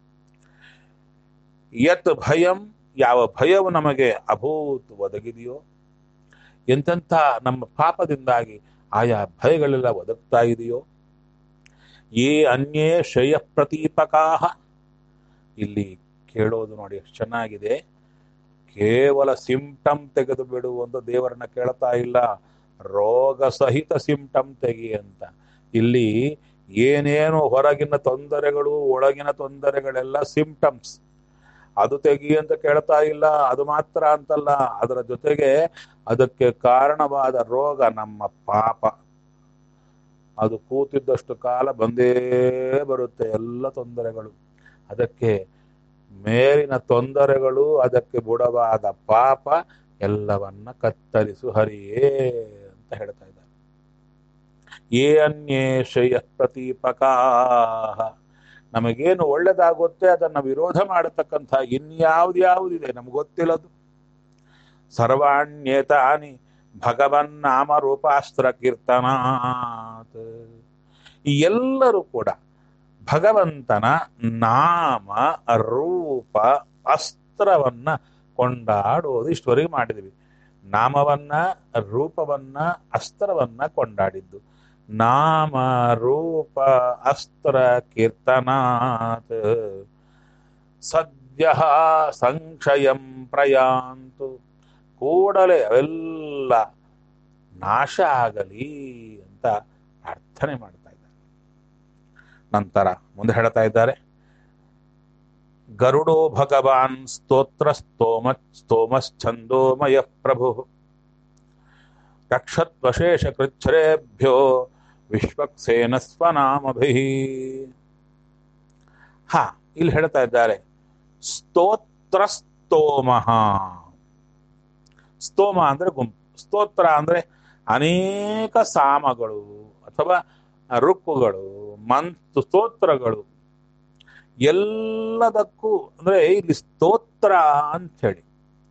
ಯತ್ ಭಯಂ ಯಾವ ಭಯವು ನಮಗೆ ಅಭೂತ್ ಒದಗಿದೆಯೋ ಎಂತೆಂಥ ನಮ್ಮ ಪಾಪದಿಂದಾಗಿ ಆಯಾ ಭಯಗಳೆಲ್ಲ ಒದಗ್ತಾ ಇದೆಯೋ ಯೇ ಅನ್ಯೇ ಶ್ರೇಯ ಪ್ರತೀಪಕಾಹ ಇಲ್ಲಿ ಕೇಳೋದು ನೋಡಿ ಎಷ್ಟು ಚೆನ್ನಾಗಿದೆ ಕೇವಲ ಸಿಂಪ್ಟಮ್ ತೆಗೆದು ಬಿಡು ಒಂದು ದೇವರನ್ನ ಕೇಳ್ತಾ ಇಲ್ಲ ರೋಗ ಸಹಿತ ಸಿಂಪ್ಟಮ್ ತೆಗಿ ಅಂತ ಇಲ್ಲಿ ಏನೇನು ಹೊರಗಿನ ತೊಂದರೆಗಳು ಒಳಗಿನ ತೊಂದರೆಗಳೆಲ್ಲ ಸಿಂಪ್ಟಮ್ಸ್ ಅದು ತೆಗಿ ಅಂತ ಕೇಳ್ತಾ ಇಲ್ಲ ಅದು ಮಾತ್ರ ಅಂತಲ್ಲ ಅದರ ಜೊತೆಗೆ ಅದಕ್ಕೆ ಕಾರಣವಾದ ರೋಗ ನಮ್ಮ ಪಾಪ ಅದು ಕೂತಿದ್ದಷ್ಟು ಕಾಲ ಬಂದೇ ಬರುತ್ತೆ ಎಲ್ಲ ತೊಂದರೆಗಳು ಅದಕ್ಕೆ ಮೇಲಿನ ತೊಂದರೆಗಳು ಅದಕ್ಕೆ ಬುಡವಾದ ಪಾಪ ಎಲ್ಲವನ್ನ ಕತ್ತರಿಸು ಹರಿಯೇ ಅಂತ ಹೇಳ್ತಾ ಇದ್ದಾರೆ ಏ ಅನ್ಯೇ ಶ್ರೇಯ ಪ್ರತೀಪಕಾ ನಮಗೇನು ಒಳ್ಳೇದಾಗುತ್ತೆ ಅದನ್ನ ವಿರೋಧ ಮಾಡತಕ್ಕಂಥ ಇನ್ಯಾವ್ದ್ಯಾವ್ದಿದೆ ನಮ್ಗೆ ಗೊತ್ತಿಲ್ಲದು ಸರ್ವಾಣ್ಯೇತಾನಿ ಭಗವನ್ನಾಮ ರೂಪಾಸ್ತ್ರ ಕೀರ್ತನಾತ್ ಈ ಎಲ್ಲರೂ ಕೂಡ ಭಗವಂತನ ನಾಮ ರೂಪ ಅಸ್ತ್ರವನ್ನ ಕೊಂಡಾಡೋದು ಇಷ್ಟವರೆಗೆ ಮಾಡಿದ್ವಿ ನಾಮವನ್ನ ರೂಪವನ್ನ ಅಸ್ತ್ರವನ್ನ ಕೊಂಡಾಡಿದ್ದು ನಾಮ ರೂಪ ಅಸ್ತ್ರ ಕೀರ್ತನಾತ್ ಸದ್ಯ ಸಂಕ್ಷಯಂ ಪ್ರಯಾಂತು ಕೂಡಲೇ ಅವೆಲ್ಲ ನಾಶ ಆಗಲಿ ಅಂತ ಪ್ರಾರ್ಥನೆ ಮಾಡ್ತಾ ಇದ್ದಾರೆ ನಂತರ ಮುಂದೆ ಹೇಳ್ತಾ ಇದ್ದಾರೆ ಗರುಡೋ ಭಗವಾನ್ ಸ್ತೋತ್ರ ಸ್ತೋಮ ಸ್ತೋಮಶ್ಚಂದೋಮಯ ಪ್ರಭು ರಕ್ಷತ್ವಶೇಷ ಕೃಚ್ಛ್ರೇಭ್ಯೋ ವಿಶ್ವಕ್ಸೇನ ಸ್ವನಾಮಭಿ ಹಾ ಇಲ್ಲಿ ಹೇಳ್ತಾ ಇದ್ದಾರೆ ಸ್ತೋತ್ರ ಸ್ತೋಮಃ ಸ್ತೋಮ ಅಂದ್ರೆ ಗುಂಪು ಸ್ತೋತ್ರ ಅಂದ್ರೆ ಅನೇಕ ಸಾಮಗಳು ಅಥವಾ ರುಕ್ಕುಗಳು ಮಂತ್ ಸ್ತೋತ್ರಗಳು ಎಲ್ಲದಕ್ಕೂ ಅಂದ್ರೆ ಇಲ್ಲಿ ಸ್ತೋತ್ರ ಅಂಥೇಳಿ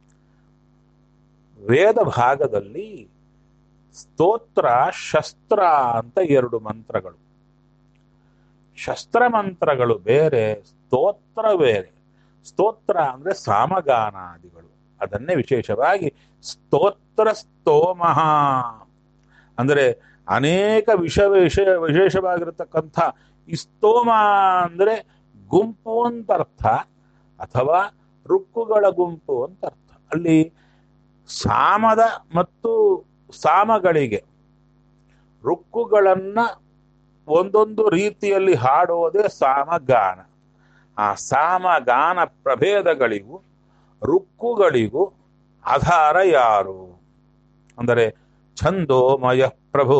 ವೇದ ಭಾಗದಲ್ಲಿ ಸ್ತೋತ್ರ ಶಸ್ತ್ರ ಅಂತ ಎರಡು ಮಂತ್ರಗಳು ಶಸ್ತ್ರ ಮಂತ್ರಗಳು ಬೇರೆ ಸ್ತೋತ್ರ ಬೇರೆ ಸ್ತೋತ್ರ ಅಂದ್ರೆ ಸಾಮಗಾನಾದಿಗಳು ಅದನ್ನೇ ವಿಶೇಷವಾಗಿ ಸ್ತೋತ್ರ ಸ್ತೋಮಃ ಅಂದ್ರೆ ಅನೇಕ ವಿಷ ವಿಷಯ ವಿಶೇಷವಾಗಿರತಕ್ಕಂಥ ಈ ಸ್ತೋಮ ಅಂದ್ರೆ ಗುಂಪು ಅಂತ ಅರ್ಥ ಅಥವಾ ರುಕ್ಕುಗಳ ಗುಂಪು ಅಂತ ಅರ್ಥ ಅಲ್ಲಿ ಸಾಮದ ಮತ್ತು ಸಾಮಗಳಿಗೆ ರುಕ್ಕುಗಳನ್ನ ಒಂದೊಂದು ರೀತಿಯಲ್ಲಿ ಹಾಡೋದೇ ಸಾಮಗಾನ ಆ ಸಾಮಗಾನ ಪ್ರಭೇದಗಳಿಗೂ ರುಕ್ಕುಗಳಿಗೂ ಆಧಾರ ಯಾರು ಅಂದರೆ ಛಂದೋಮಯ ಪ್ರಭು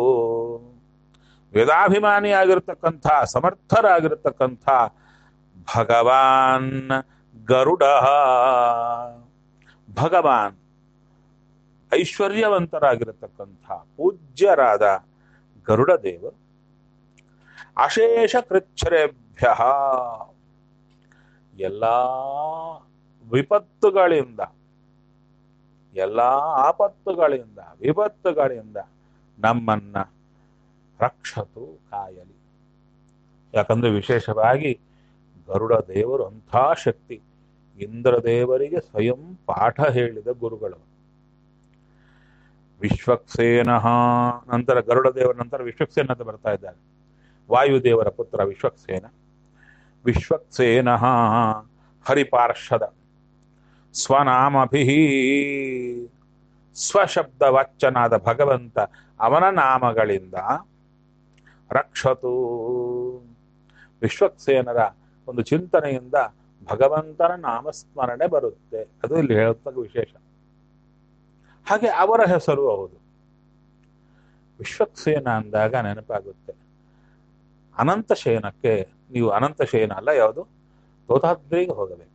ವೇದಾಭಿಮಾನಿಯಾಗಿರ್ತಕ್ಕಂಥ ಸಮರ್ಥರಾಗಿರ್ತಕ್ಕಂಥ ಭಗವಾನ್ ಗರುಡ ಭಗವಾನ್ ಐಶ್ವರ್ಯವಂತರಾಗಿರತಕ್ಕಂಥ ಪೂಜ್ಯರಾದ ಗರುಡ ದೇವರು ಅಶೇಷ ಕೃಚ್ಛ್ರೇಭ್ಯ ಎಲ್ಲ ವಿಪತ್ತುಗಳಿಂದ ಎಲ್ಲ ಆಪತ್ತುಗಳಿಂದ ವಿಪತ್ತುಗಳಿಂದ ನಮ್ಮನ್ನ ರಕ್ಷತು ಕಾಯಲಿ ಯಾಕಂದ್ರೆ ವಿಶೇಷವಾಗಿ ಗರುಡ ದೇವರು ಅಂಥ ಶಕ್ತಿ ಇಂದ್ರದೇವರಿಗೆ ಸ್ವಯಂ ಪಾಠ ಹೇಳಿದ ಗುರುಗಳು ವಿಶ್ವಕ್ಸೇನ ನಂತರ ಗರುಡ ದೇವರ ನಂತರ ವಿಶ್ವಕ್ಸೇನ ಅಂತ ಬರ್ತಾ ಇದ್ದಾರೆ ವಾಯುದೇವರ ಪುತ್ರ ವಿಶ್ವಕ್ಸೇನ ವಿಶ್ವಕ್ಸೇನ ಹರಿಪಾರ್ಷದ ಸ್ವನಾಮಭಿ ಸ್ವಶಬ್ದ ವಾಚ್ಯನಾದ ಭಗವಂತ ಅವನ ನಾಮಗಳಿಂದ ರಕ್ಷತು ವಿಶ್ವಕ್ಸೇನರ ಒಂದು ಚಿಂತನೆಯಿಂದ ಭಗವಂತನ ನಾಮಸ್ಮರಣೆ ಬರುತ್ತೆ ಅದು ಇಲ್ಲಿ ಹೇಳತಕ್ಕ ವಿಶೇಷ ಹಾಗೆ ಅವರ ಹೆಸರು ಹೌದು ವಿಶ್ವಕ್ಸೇನ ಅಂದಾಗ ನೆನಪಾಗುತ್ತೆ ಅನಂತ ಶಯನಕ್ಕೆ ನೀವು ಅನಂತ ಶಯನ ಅಲ್ಲ ಯಾವುದು ತೋತಾದ್ರಿಗೆ ಹೋಗಬೇಕು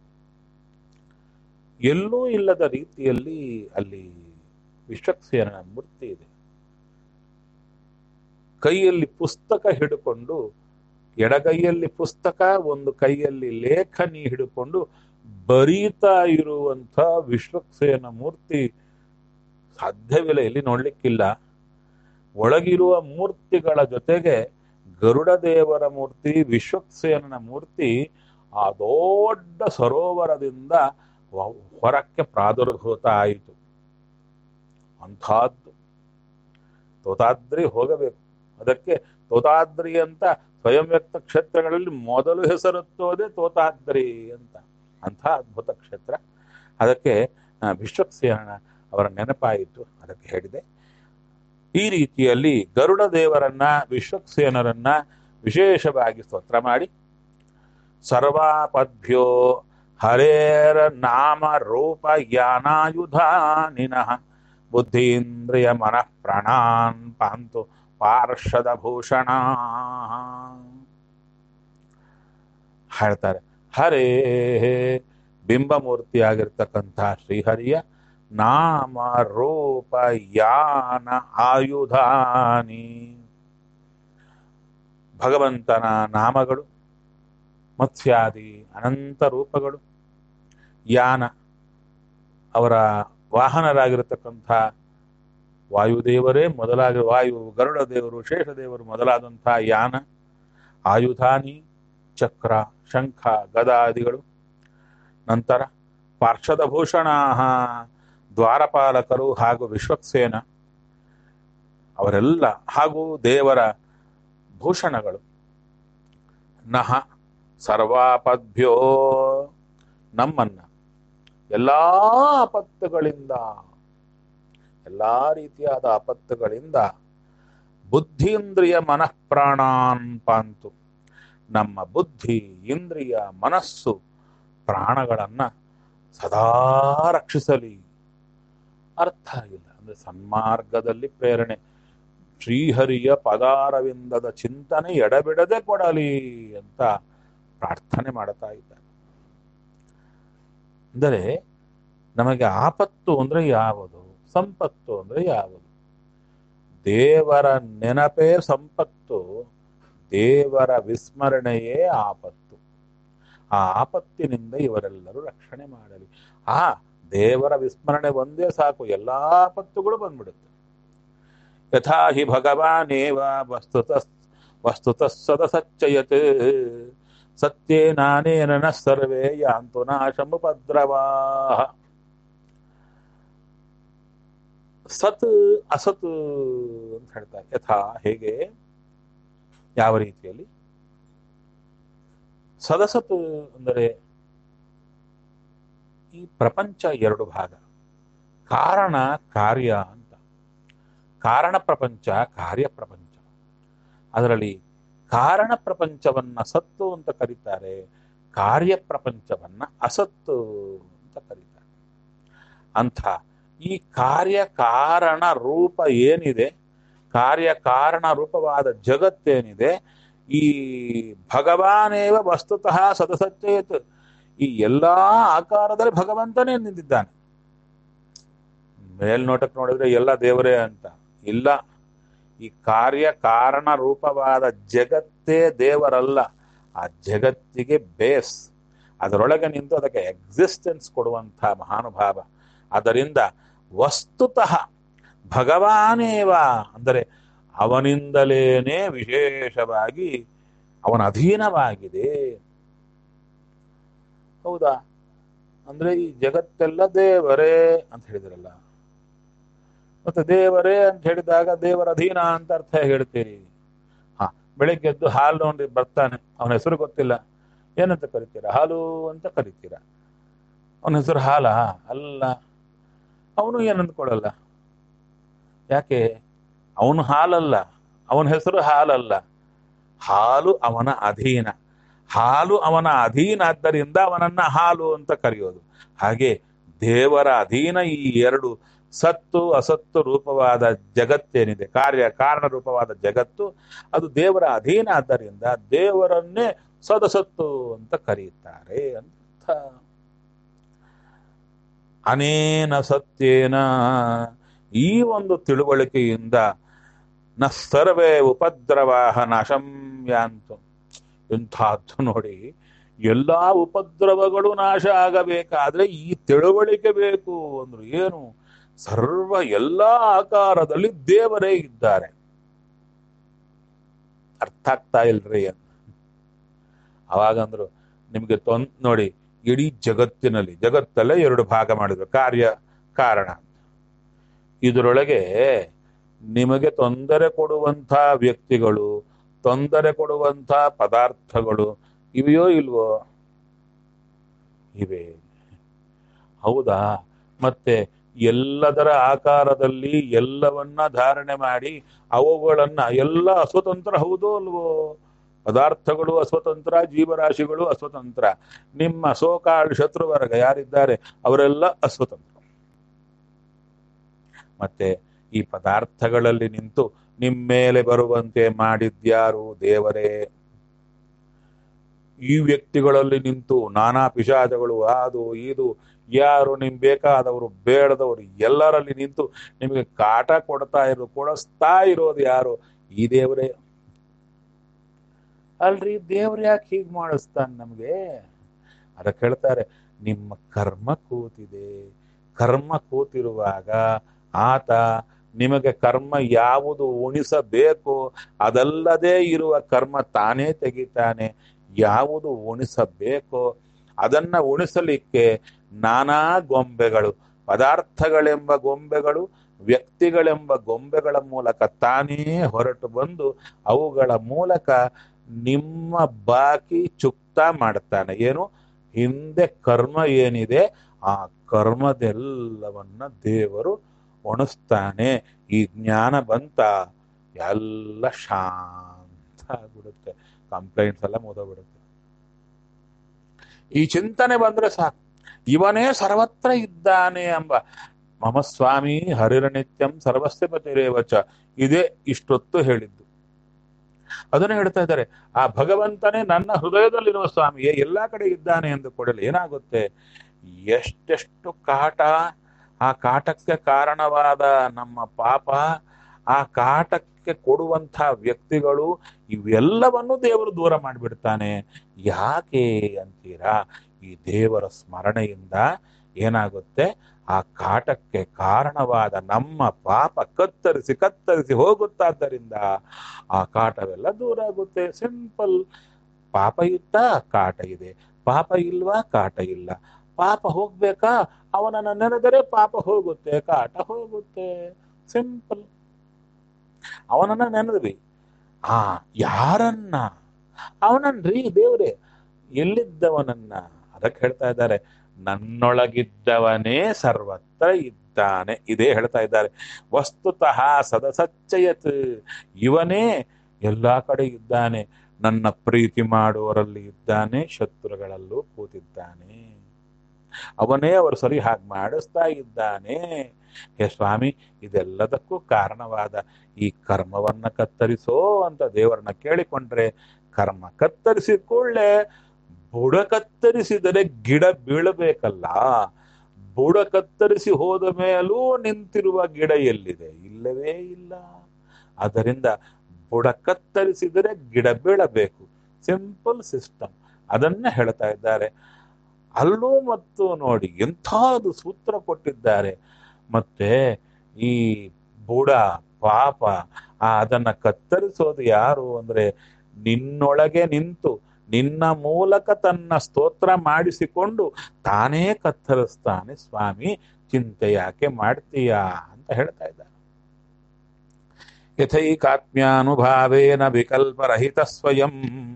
ಎಲ್ಲೂ ಇಲ್ಲದ ರೀತಿಯಲ್ಲಿ ಅಲ್ಲಿ ವಿಶ್ವಕ್ಸೇನ ಮೂರ್ತಿ ಇದೆ ಕೈಯಲ್ಲಿ ಪುಸ್ತಕ ಹಿಡ್ಕೊಂಡು ಎಡಗೈಯಲ್ಲಿ ಪುಸ್ತಕ ಒಂದು ಕೈಯಲ್ಲಿ ಲೇಖನಿ ಹಿಡ್ಕೊಂಡು ಬರೀತಾ ಇರುವಂಥ ವಿಶ್ವಕ್ಸೇನ ಮೂರ್ತಿ ಸಾಧ್ಯವಿಲ್ಲ ಎಲ್ಲಿ ನೋಡ್ಲಿಕ್ಕಿಲ್ಲ ಒಳಗಿರುವ ಮೂರ್ತಿಗಳ ಜೊತೆಗೆ ಗರುಡ ದೇವರ ಮೂರ್ತಿ ವಿಶ್ವಕ್ಸೇನನ ಮೂರ್ತಿ ಆ ದೊಡ್ಡ ಸರೋವರದಿಂದ ವ- ಹೊರಕ್ಕೆ ಪ್ರಾದುರ್ಭೂತ ಆಯಿತು ಅಂಥದ್ದು ತೋತಾದ್ರಿ ಹೋಗಬೇಕು ಅದಕ್ಕೆ ತೋತಾದ್ರಿ ಅಂತ ಸ್ವಯಂ ವ್ಯಕ್ತ ಕ್ಷೇತ್ರಗಳಲ್ಲಿ ಮೊದಲು ಹೆಸರುತ್ತೋದೆ ತೋತಾದ್ರಿ ಅಂತ ಅಂಥ ಅದ್ಭುತ ಕ್ಷೇತ್ರ ಅದಕ್ಕೆ ಆ, ವಿಶ್ವಕ್ಸೇನ ಅವರ ನೆನಪಾಯಿತು ಅದಕ್ಕೆ ಹೇಳಿದೆ ಈ ರೀತಿಯಲ್ಲಿ ಗರುಡ ದೇವರನ್ನ ವಿಶ್ವಕ್ಸೇನರನ್ನ ವಿಶೇಷವಾಗಿ ಸ್ತೋತ್ರ ಮಾಡಿ ಸರ್ವಾಪದ್ಭ್ಯೋ ಹರೇರ ನಾಮ ರೂಪ ಯಾನಾಯುಧಾನಿನಃ ಬುದ್ಧೀಂದ್ರಿಯ ಮನಃ ಪ್ರಾಣಾನ್ ಪಾಂತು ಪಾರ್ಷದ ಭೂಷಣ ಹೇಳ್ತಾರೆ ಹರೇ ಬಿಂಬಮೂರ್ತಿಯಾಗಿರ್ತಕ್ಕಂಥ ಶ್ರೀಹರಿಯ ನಾಮ ರೂಪ ಯಾನ ಆಯುಧಾನಿ ಭಗವಂತನ ನಾಮಗಳು ಮತ್ಸ್ಯಾದಿ ಅನಂತ ರೂಪಗಳು ಯಾನ ಅವರ ವಾಹನರಾಗಿರತಕ್ಕಂಥ ವಾಯುದೇವರೇ ಮೊದಲಾಗಿ ವಾಯು ಗರುಡ ದೇವರು ಶೇಷದೇವರು ಮೊದಲಾದಂಥ ಯಾನ ಆಯುಧಾನಿ ಚಕ್ರ ಶಂಖ ಗದಾದಿಗಳು ನಂತರ ಪಾರ್ಶ್ವದ ಭೂಷಣ ದ್ವಾರಪಾಲಕರು ಹಾಗೂ ವಿಶ್ವಕ್ಸೇನ ಅವರೆಲ್ಲ ಹಾಗೂ ದೇವರ ಭೂಷಣಗಳು ನಹ ಸರ್ವಾಪದ್ಭ್ಯೋ ನಮ್ಮನ್ನ ಎಲ್ಲಾ ಆಪತ್ತುಗಳಿಂದ ಎಲ್ಲಾ ರೀತಿಯಾದ ಆಪತ್ತುಗಳಿಂದ ಬುದ್ಧೀಂದ್ರಿಯ ಮನಃಪ್ರಾಣಾನ್ ಪಾಂತು ನಮ್ಮ ಬುದ್ಧಿ ಇಂದ್ರಿಯ ಮನಸ್ಸು ಪ್ರಾಣಗಳನ್ನ ಸದಾ ರಕ್ಷಿಸಲಿ ಅರ್ಥ ಇಲ್ಲ ಅಂದ್ರೆ ಸನ್ಮಾರ್ಗದಲ್ಲಿ ಪ್ರೇರಣೆ ಶ್ರೀಹರಿಯ ಪದಾರವಿಂದದ ಚಿಂತನೆ ಎಡಬಿಡದೆ ಕೊಡಲಿ ಅಂತ ಪ್ರಾರ್ಥನೆ ಮಾಡ್ತಾ ಇದ್ದಾರೆ ಅಂದರೆ ನಮಗೆ ಆಪತ್ತು ಅಂದ್ರೆ ಯಾವುದು ಸಂಪತ್ತು ಅಂದ್ರೆ ಯಾವುದು ದೇವರ ನೆನಪೇ ಸಂಪತ್ತು ದೇವರ ವಿಸ್ಮರಣೆಯೇ ಆಪತ್ತು ಆ ಆಪತ್ತಿನಿಂದ ಇವರೆಲ್ಲರೂ ರಕ್ಷಣೆ ಮಾಡಲಿ ಆ ದೇವರ ವಿಸ್ಮರಣೆ ಒಂದೇ ಸಾಕು ಎಲ್ಲಾ ಆಪತ್ತುಗಳು ಬಂದ್ಬಿಡುತ್ತೆ ಯಥಾ ಹಿ ಭಗವಾನೇವ ವಸ್ತುತ ವಸ್ತುತ ಸದಸಚ್ಚಯತ್ ಸತ್ಯೇನಾನೇನ ನ ಸರ್ವೇ ಯಾಂತು ನಾಶಮುಪದ್ರವಾ ಸತ್ ಅಸತ್ ಅಂತ ಹೇಳ್ತಾರೆ ಯಥಾ ಹೇಗೆ ಯಾವ ರೀತಿಯಲ್ಲಿ ಸದಸತ್ ಅಂದರೆ ಈ ಪ್ರಪಂಚ ಎರಡು ಭಾಗ ಕಾರಣ ಕಾರ್ಯ ಅಂತ ಕಾರಣ ಪ್ರಪಂಚ ಕಾರ್ಯ ಪ್ರಪಂಚ ಅದರಲ್ಲಿ ಕಾರಣ ಪ್ರಪಂಚವನ್ನ ಸತ್ತು ಅಂತ ಕರೀತಾರೆ ಕಾರ್ಯ ಪ್ರಪಂಚವನ್ನ ಅಸತ್ತು ಅಂತ ಕರೀತಾರೆ ಅಂಥ ಈ ಕಾರ್ಯ ಕಾರಣ ರೂಪ ಏನಿದೆ ಕಾರ್ಯ ಕಾರಣ ರೂಪವಾದ ಜಗತ್ತೇನಿದೆ ಈ ಭಗವಾನೇವ ವಸ್ತುತಃ ಸದಸಚ್ಚೇತ್ ಈ ಎಲ್ಲಾ ಆಕಾರದಲ್ಲಿ ಭಗವಂತನೇ ನಿಂತಿದ್ದಾನೆ ಮೇಲ್ನೋಟಕ್ಕೆ ನೋಡಿದ್ರೆ ಎಲ್ಲ ದೇವರೇ ಅಂತ ಇಲ್ಲ ಈ ಕಾರ್ಯ ಕಾರಣ ರೂಪವಾದ ಜಗತ್ತೇ ದೇವರಲ್ಲ ಆ ಜಗತ್ತಿಗೆ ಬೇಸ್ ಅದರೊಳಗೆ ನಿಂತು ಅದಕ್ಕೆ ಎಕ್ಸಿಸ್ಟೆನ್ಸ್ ಕೊಡುವಂಥ ಮಹಾನುಭಾವ ಅದರಿಂದ ವಸ್ತುತಃ ಭಗವಾನೇವ ಅಂದರೆ ಅವನಿಂದಲೇನೆ ವಿಶೇಷವಾಗಿ ಅವನ ಅಧೀನವಾಗಿದೆ ಹೌದಾ ಅಂದ್ರೆ ಈ ಜಗತ್ತೆಲ್ಲ ದೇವರೇ ಅಂತ ಹೇಳಿದ್ರಲ್ಲ ಮತ್ತೆ ದೇವರೇ ಅಂತ ಹೇಳಿದಾಗ ದೇವರ ಅಧೀನ ಅಂತ ಅರ್ಥ ಹೇಗೆ ಹೇಳ್ತೀರಿ ಹಾ ಬೆಳಿಗ್ಗೆ ಎದ್ದು ಹಾಲು ನೋಡಿ ಬರ್ತಾನೆ ಅವನ ಹೆಸರು ಗೊತ್ತಿಲ್ಲ ಏನಂತ ಕರಿತೀರ ಹಾಲು ಅಂತ ಕರಿತೀರ ಅವನ ಹೆಸರು ಹಾಲ ಅಲ್ಲ ಅವನು ಏನಂದ್ಕೊಳ್ಳಲ್ಲ ಯಾಕೆ ಅವನು ಹಾಲಲ್ಲ ಅವನ ಹೆಸರು ಹಾಲಲ್ಲ ಹಾಲು ಅವನ ಅಧೀನ ಹಾಲು ಅವನ ಅಧೀನ ಆದ್ದರಿಂದ ಅವನನ್ನ ಹಾಲು ಅಂತ ಕರೆಯೋದು ಹಾಗೆ ದೇವರ ಅಧೀನ ಈ ಎರಡು ಸತ್ತು ಅಸತ್ತು ರೂಪವಾದ ಜಗತ್ತೇನಿದೆ ಕಾರ್ಯ ಕಾರಣ ರೂಪವಾದ ಜಗತ್ತು ಅದು ದೇವರ ಅಧೀನ ಆದ್ದರಿಂದ ದೇವರನ್ನೇ ಸದಸತ್ತು ಅಂತ ಕರೆಯುತ್ತಾರೆ ಅಂತ ಅನೇನ ಸತ್ಯೇನ ಈ ಒಂದು ತಿಳುವಳಿಕೆಯಿಂದ ನ ಸರ್ವೇ ಉಪದ್ರವಾಹ ನಾಶಂ ಯಾಂತು ಇಂಥದ್ದು ನೋಡಿ ಎಲ್ಲಾ ಉಪದ್ರವಗಳು ನಾಶ ಆಗಬೇಕಾದ್ರೆ ಈ ತಿಳುವಳಿಕೆ ಬೇಕು ಅಂದ್ರು ಏನು ಸರ್ವ ಎಲ್ಲಾ ಆಕಾರದಲ್ಲಿ ದೇವರೇ ಇದ್ದಾರೆ ಅರ್ಥ ಆಗ್ತಾ ಇಲ್ರಿ ಅಂತ ಅವಾಗಂದ್ರು ನಿಮ್ಗೆ ತೊಂದ್ ನೋಡಿ ಇಡೀ ಜಗತ್ತಿನಲ್ಲಿ ಜಗತ್ತಲ್ಲೇ ಎರಡು ಭಾಗ ಮಾಡಿದ್ರು ಕಾರ್ಯ ಕಾರಣ ಇದರೊಳಗೆ ನಿಮಗೆ ತೊಂದರೆ ಕೊಡುವಂಥ ವ್ಯಕ್ತಿಗಳು ತೊಂದರೆ ಕೊಡುವಂಥ ಪದಾರ್ಥಗಳು ಇವೆಯೋ ಇಲ್ವೋ ಇವೆ ಹೌದಾ ಮತ್ತೆ ಎಲ್ಲದರ ಆಕಾರದಲ್ಲಿ ಎಲ್ಲವನ್ನ ಧಾರಣೆ ಮಾಡಿ ಅವುಗಳನ್ನ ಎಲ್ಲ ಅಸ್ವತಂತ್ರ ಹೌದೋ ಅಲ್ವೋ ಪದಾರ್ಥಗಳು ಅಸ್ವತಂತ್ರ ಜೀವರಾಶಿಗಳು ಅಸ್ವತಂತ್ರ ನಿಮ್ಮ ಸೋಕಾಳ್ ಶತ್ರುವರ್ಗ ಯಾರಿದ್ದಾರೆ ಅವರೆಲ್ಲ ಅಸ್ವತಂತ್ರ ಮತ್ತೆ ಈ ಪದಾರ್ಥಗಳಲ್ಲಿ ನಿಂತು ನಿಮ್ಮ ಮೇಲೆ ಬರುವಂತೆ ಮಾಡಿದ್ಯಾರು ದೇವರೇ ಈ ವ್ಯಕ್ತಿಗಳಲ್ಲಿ ನಿಂತು ನಾನಾ ಪಿಶಾಚಗಳು ಅದು ಇದು ಯಾರು ನಿಮ್ ಬೇಕಾದವರು ಬೇಡದವರು ಎಲ್ಲರಲ್ಲಿ ನಿಂತು ನಿಮಗೆ ಕಾಟ ಕೊಡ್ತಾ ಇರೋ ಕೊಡಿಸ್ತಾ ಇರೋದು ಯಾರು ಈ ದೇವರೇ ಅಲ್ರಿ ದೇವ್ರು ಯಾಕೆ ಹೀಗ್ ಮಾಡಿಸ್ತಾನೆ ನಮ್ಗೆ ಅದಕ್ಕೆ ಹೇಳ್ತಾರೆ ನಿಮ್ಮ ಕರ್ಮ ಕೂತಿದೆ ಕರ್ಮ ಕೂತಿರುವಾಗ ಆತ ನಿಮಗೆ ಕರ್ಮ ಯಾವುದು ಉಣಿಸಬೇಕು ಅದಲ್ಲದೆ ಇರುವ ಕರ್ಮ ತಾನೇ ತೆಗಿತಾನೆ ಯಾವುದು ಉಣಿಸಬೇಕೋ ಅದನ್ನ ಉಣಿಸಲಿಕ್ಕೆ ನಾನಾ ಗೊಂಬೆಗಳು ಪದಾರ್ಥಗಳೆಂಬ ಗೊಂಬೆಗಳು ವ್ಯಕ್ತಿಗಳೆಂಬ ಗೊಂಬೆಗಳ ಮೂಲಕ ತಾನೇ ಹೊರಟು ಬಂದು ಅವುಗಳ ಮೂಲಕ ನಿಮ್ಮ ಬಾಕಿ ಚುಕ್ತ ಮಾಡ್ತಾನೆ ಏನು ಹಿಂದೆ ಕರ್ಮ ಏನಿದೆ ಆ ಕರ್ಮದೆಲ್ಲವನ್ನ ದೇವರು ಒಣಸ್ತಾನೆ ಈ ಜ್ಞಾನ ಬಂತ ಎಲ್ಲ ಶಾಂತ ಆಗ್ಬಿಡುತ್ತೆ ಕಂಪ್ಲೇಂಟ್ಸ್ ಎಲ್ಲ ಮುದಬಿಡುತ್ತೆ ಈ ಚಿಂತನೆ ಬಂದ್ರೆ ಸಾಕು ಇವನೇ ಸರ್ವತ್ರ ಇದ್ದಾನೆ ಎಂಬ ಮಮ ಸ್ವಾಮಿ ಹರಿರನಿತ್ಯಂ ಸರ್ವಸ್ಯ ಪತಿರೇವಚ ಇದೇ ಇಷ್ಟೊತ್ತು ಹೇಳಿದ್ದು ಅದನ್ನು ಹೇಳ್ತಾ ಇದ್ದಾರೆ ಆ ಭಗವಂತನೇ ನನ್ನ ಹೃದಯದಲ್ಲಿರುವ ಸ್ವಾಮಿಯೇ ಎಲ್ಲಾ ಕಡೆ ಇದ್ದಾನೆ ಎಂದು ಕೊಡಲು ಏನಾಗುತ್ತೆ ಎಷ್ಟೆಷ್ಟು ಕಾಟ ಆ ಕಾಟಕ್ಕೆ ಕಾರಣವಾದ ನಮ್ಮ ಪಾಪ ಆ ಕಾಟಕ್ಕೆ ಕೊಡುವಂಥ ವ್ಯಕ್ತಿಗಳು ಇವೆಲ್ಲವನ್ನು ದೇವರು ದೂರ ಮಾಡಿಬಿಡ್ತಾನೆ ಯಾಕೆ ಅಂತೀರಾ ಈ ದೇವರ ಸ್ಮರಣೆಯಿಂದ ಏನಾಗುತ್ತೆ ಆ ಕಾಟಕ್ಕೆ ಕಾರಣವಾದ ನಮ್ಮ ಪಾಪ ಕತ್ತರಿಸಿ ಕತ್ತರಿಸಿ ಹೋಗುತ್ತಾದ್ದರಿಂದ ಆ ಕಾಟವೆಲ್ಲ ದೂರ ಆಗುತ್ತೆ ಸಿಂಪಲ್ ಪಾಪ ಇತ್ತ ಕಾಟ ಇದೆ ಪಾಪ ಇಲ್ವಾ ಕಾಟ ಇಲ್ಲ ಪಾಪ ಹೋಗ್ಬೇಕಾ ಅವನನ್ನ ನೆನೆದರೆ ಪಾಪ ಹೋಗುತ್ತೆ ಕಾಟ ಹೋಗುತ್ತೆ ಸಿಂಪಲ್ ಅವನನ್ನ ನೆನೆದ್ವಿ ಆ ಯಾರನ್ನ ಅವನನ್ರಿ ದೇವ್ರೆ ಎಲ್ಲಿದ್ದವನನ್ನ ಅದಕ್ಕೆ ಹೇಳ್ತಾ ಇದ್ದಾರೆ ನನ್ನೊಳಗಿದ್ದವನೇ ಸರ್ವತ್ರ ಇದ್ದಾನೆ ಇದೇ ಹೇಳ್ತಾ ಇದ್ದಾರೆ ವಸ್ತುತಃ ಸದಸಚ್ಚಯತ್ ಇವನೇ ಎಲ್ಲಾ ಕಡೆ ಇದ್ದಾನೆ ನನ್ನ ಪ್ರೀತಿ ಮಾಡುವವರಲ್ಲಿ ಇದ್ದಾನೆ ಶತ್ರುಗಳಲ್ಲೂ ಕೂತಿದ್ದಾನೆ ಅವನೇ ಅವರು ಸರಿ ಹಾಗೆ ಮಾಡಿಸ್ತಾ ಇದ್ದಾನೆ ಹೇ ಸ್ವಾಮಿ ಇದೆಲ್ಲದಕ್ಕೂ ಕಾರಣವಾದ ಈ ಕರ್ಮವನ್ನ ಕತ್ತರಿಸೋ ಅಂತ ದೇವರನ್ನ ಕೇಳಿಕೊಂಡ್ರೆ ಕರ್ಮ ಕತ್ತರಿಸಿ ಕೂಡಲೇ ಬುಡ ಕತ್ತರಿಸಿದರೆ ಗಿಡ ಬೀಳಬೇಕಲ್ಲ ಬುಡ ಕತ್ತರಿಸಿ ಹೋದ ಮೇಲೂ ನಿಂತಿರುವ ಗಿಡ ಎಲ್ಲಿದೆ ಇಲ್ಲವೇ ಇಲ್ಲ ಆದ್ದರಿಂದ ಬುಡ ಕತ್ತರಿಸಿದರೆ ಗಿಡ ಬೀಳಬೇಕು ಸಿಂಪಲ್ ಸಿಸ್ಟಮ್ ಅದನ್ನ ಹೇಳ್ತಾ ಇದ್ದಾರೆ ಅಲ್ಲೂ ಮತ್ತು ನೋಡಿ ಎಂಥದ್ದು ಸೂತ್ರ ಕೊಟ್ಟಿದ್ದಾರೆ ಮತ್ತೆ ಈ ಬುಡ ಪಾಪ ಆ ಅದನ್ನ ಕತ್ತರಿಸೋದು ಯಾರು ಅಂದ್ರೆ ನಿನ್ನೊಳಗೆ ನಿಂತು ನಿನ್ನ ಮೂಲಕ ತನ್ನ ಸ್ತೋತ್ರ ಮಾಡಿಸಿಕೊಂಡು ತಾನೇ ಕತ್ತರಿಸ್ತಾನೆ ಸ್ವಾಮಿ ಚಿಂತೆ ಯಾಕೆ ಮಾಡ್ತೀಯಾ ಅಂತ ಹೇಳ್ತಾ ಇದ್ದಾರೆ ಯಥೈಕಾತ್ಮ್ಯಾನುಭಾವೇನ ವಿಕಲ್ಪರಹಿತ ಸ್ವಯಂ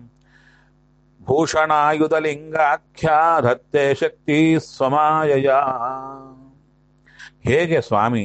ಭೂಷಣಾಯುಧಲಿಂಗಾಖ್ಯಾ ಧತ್ತೆ ಶಕ್ತಿ ಸ್ವಮಾಯಯ ಹೇಗೆ ಸ್ವಾಮಿ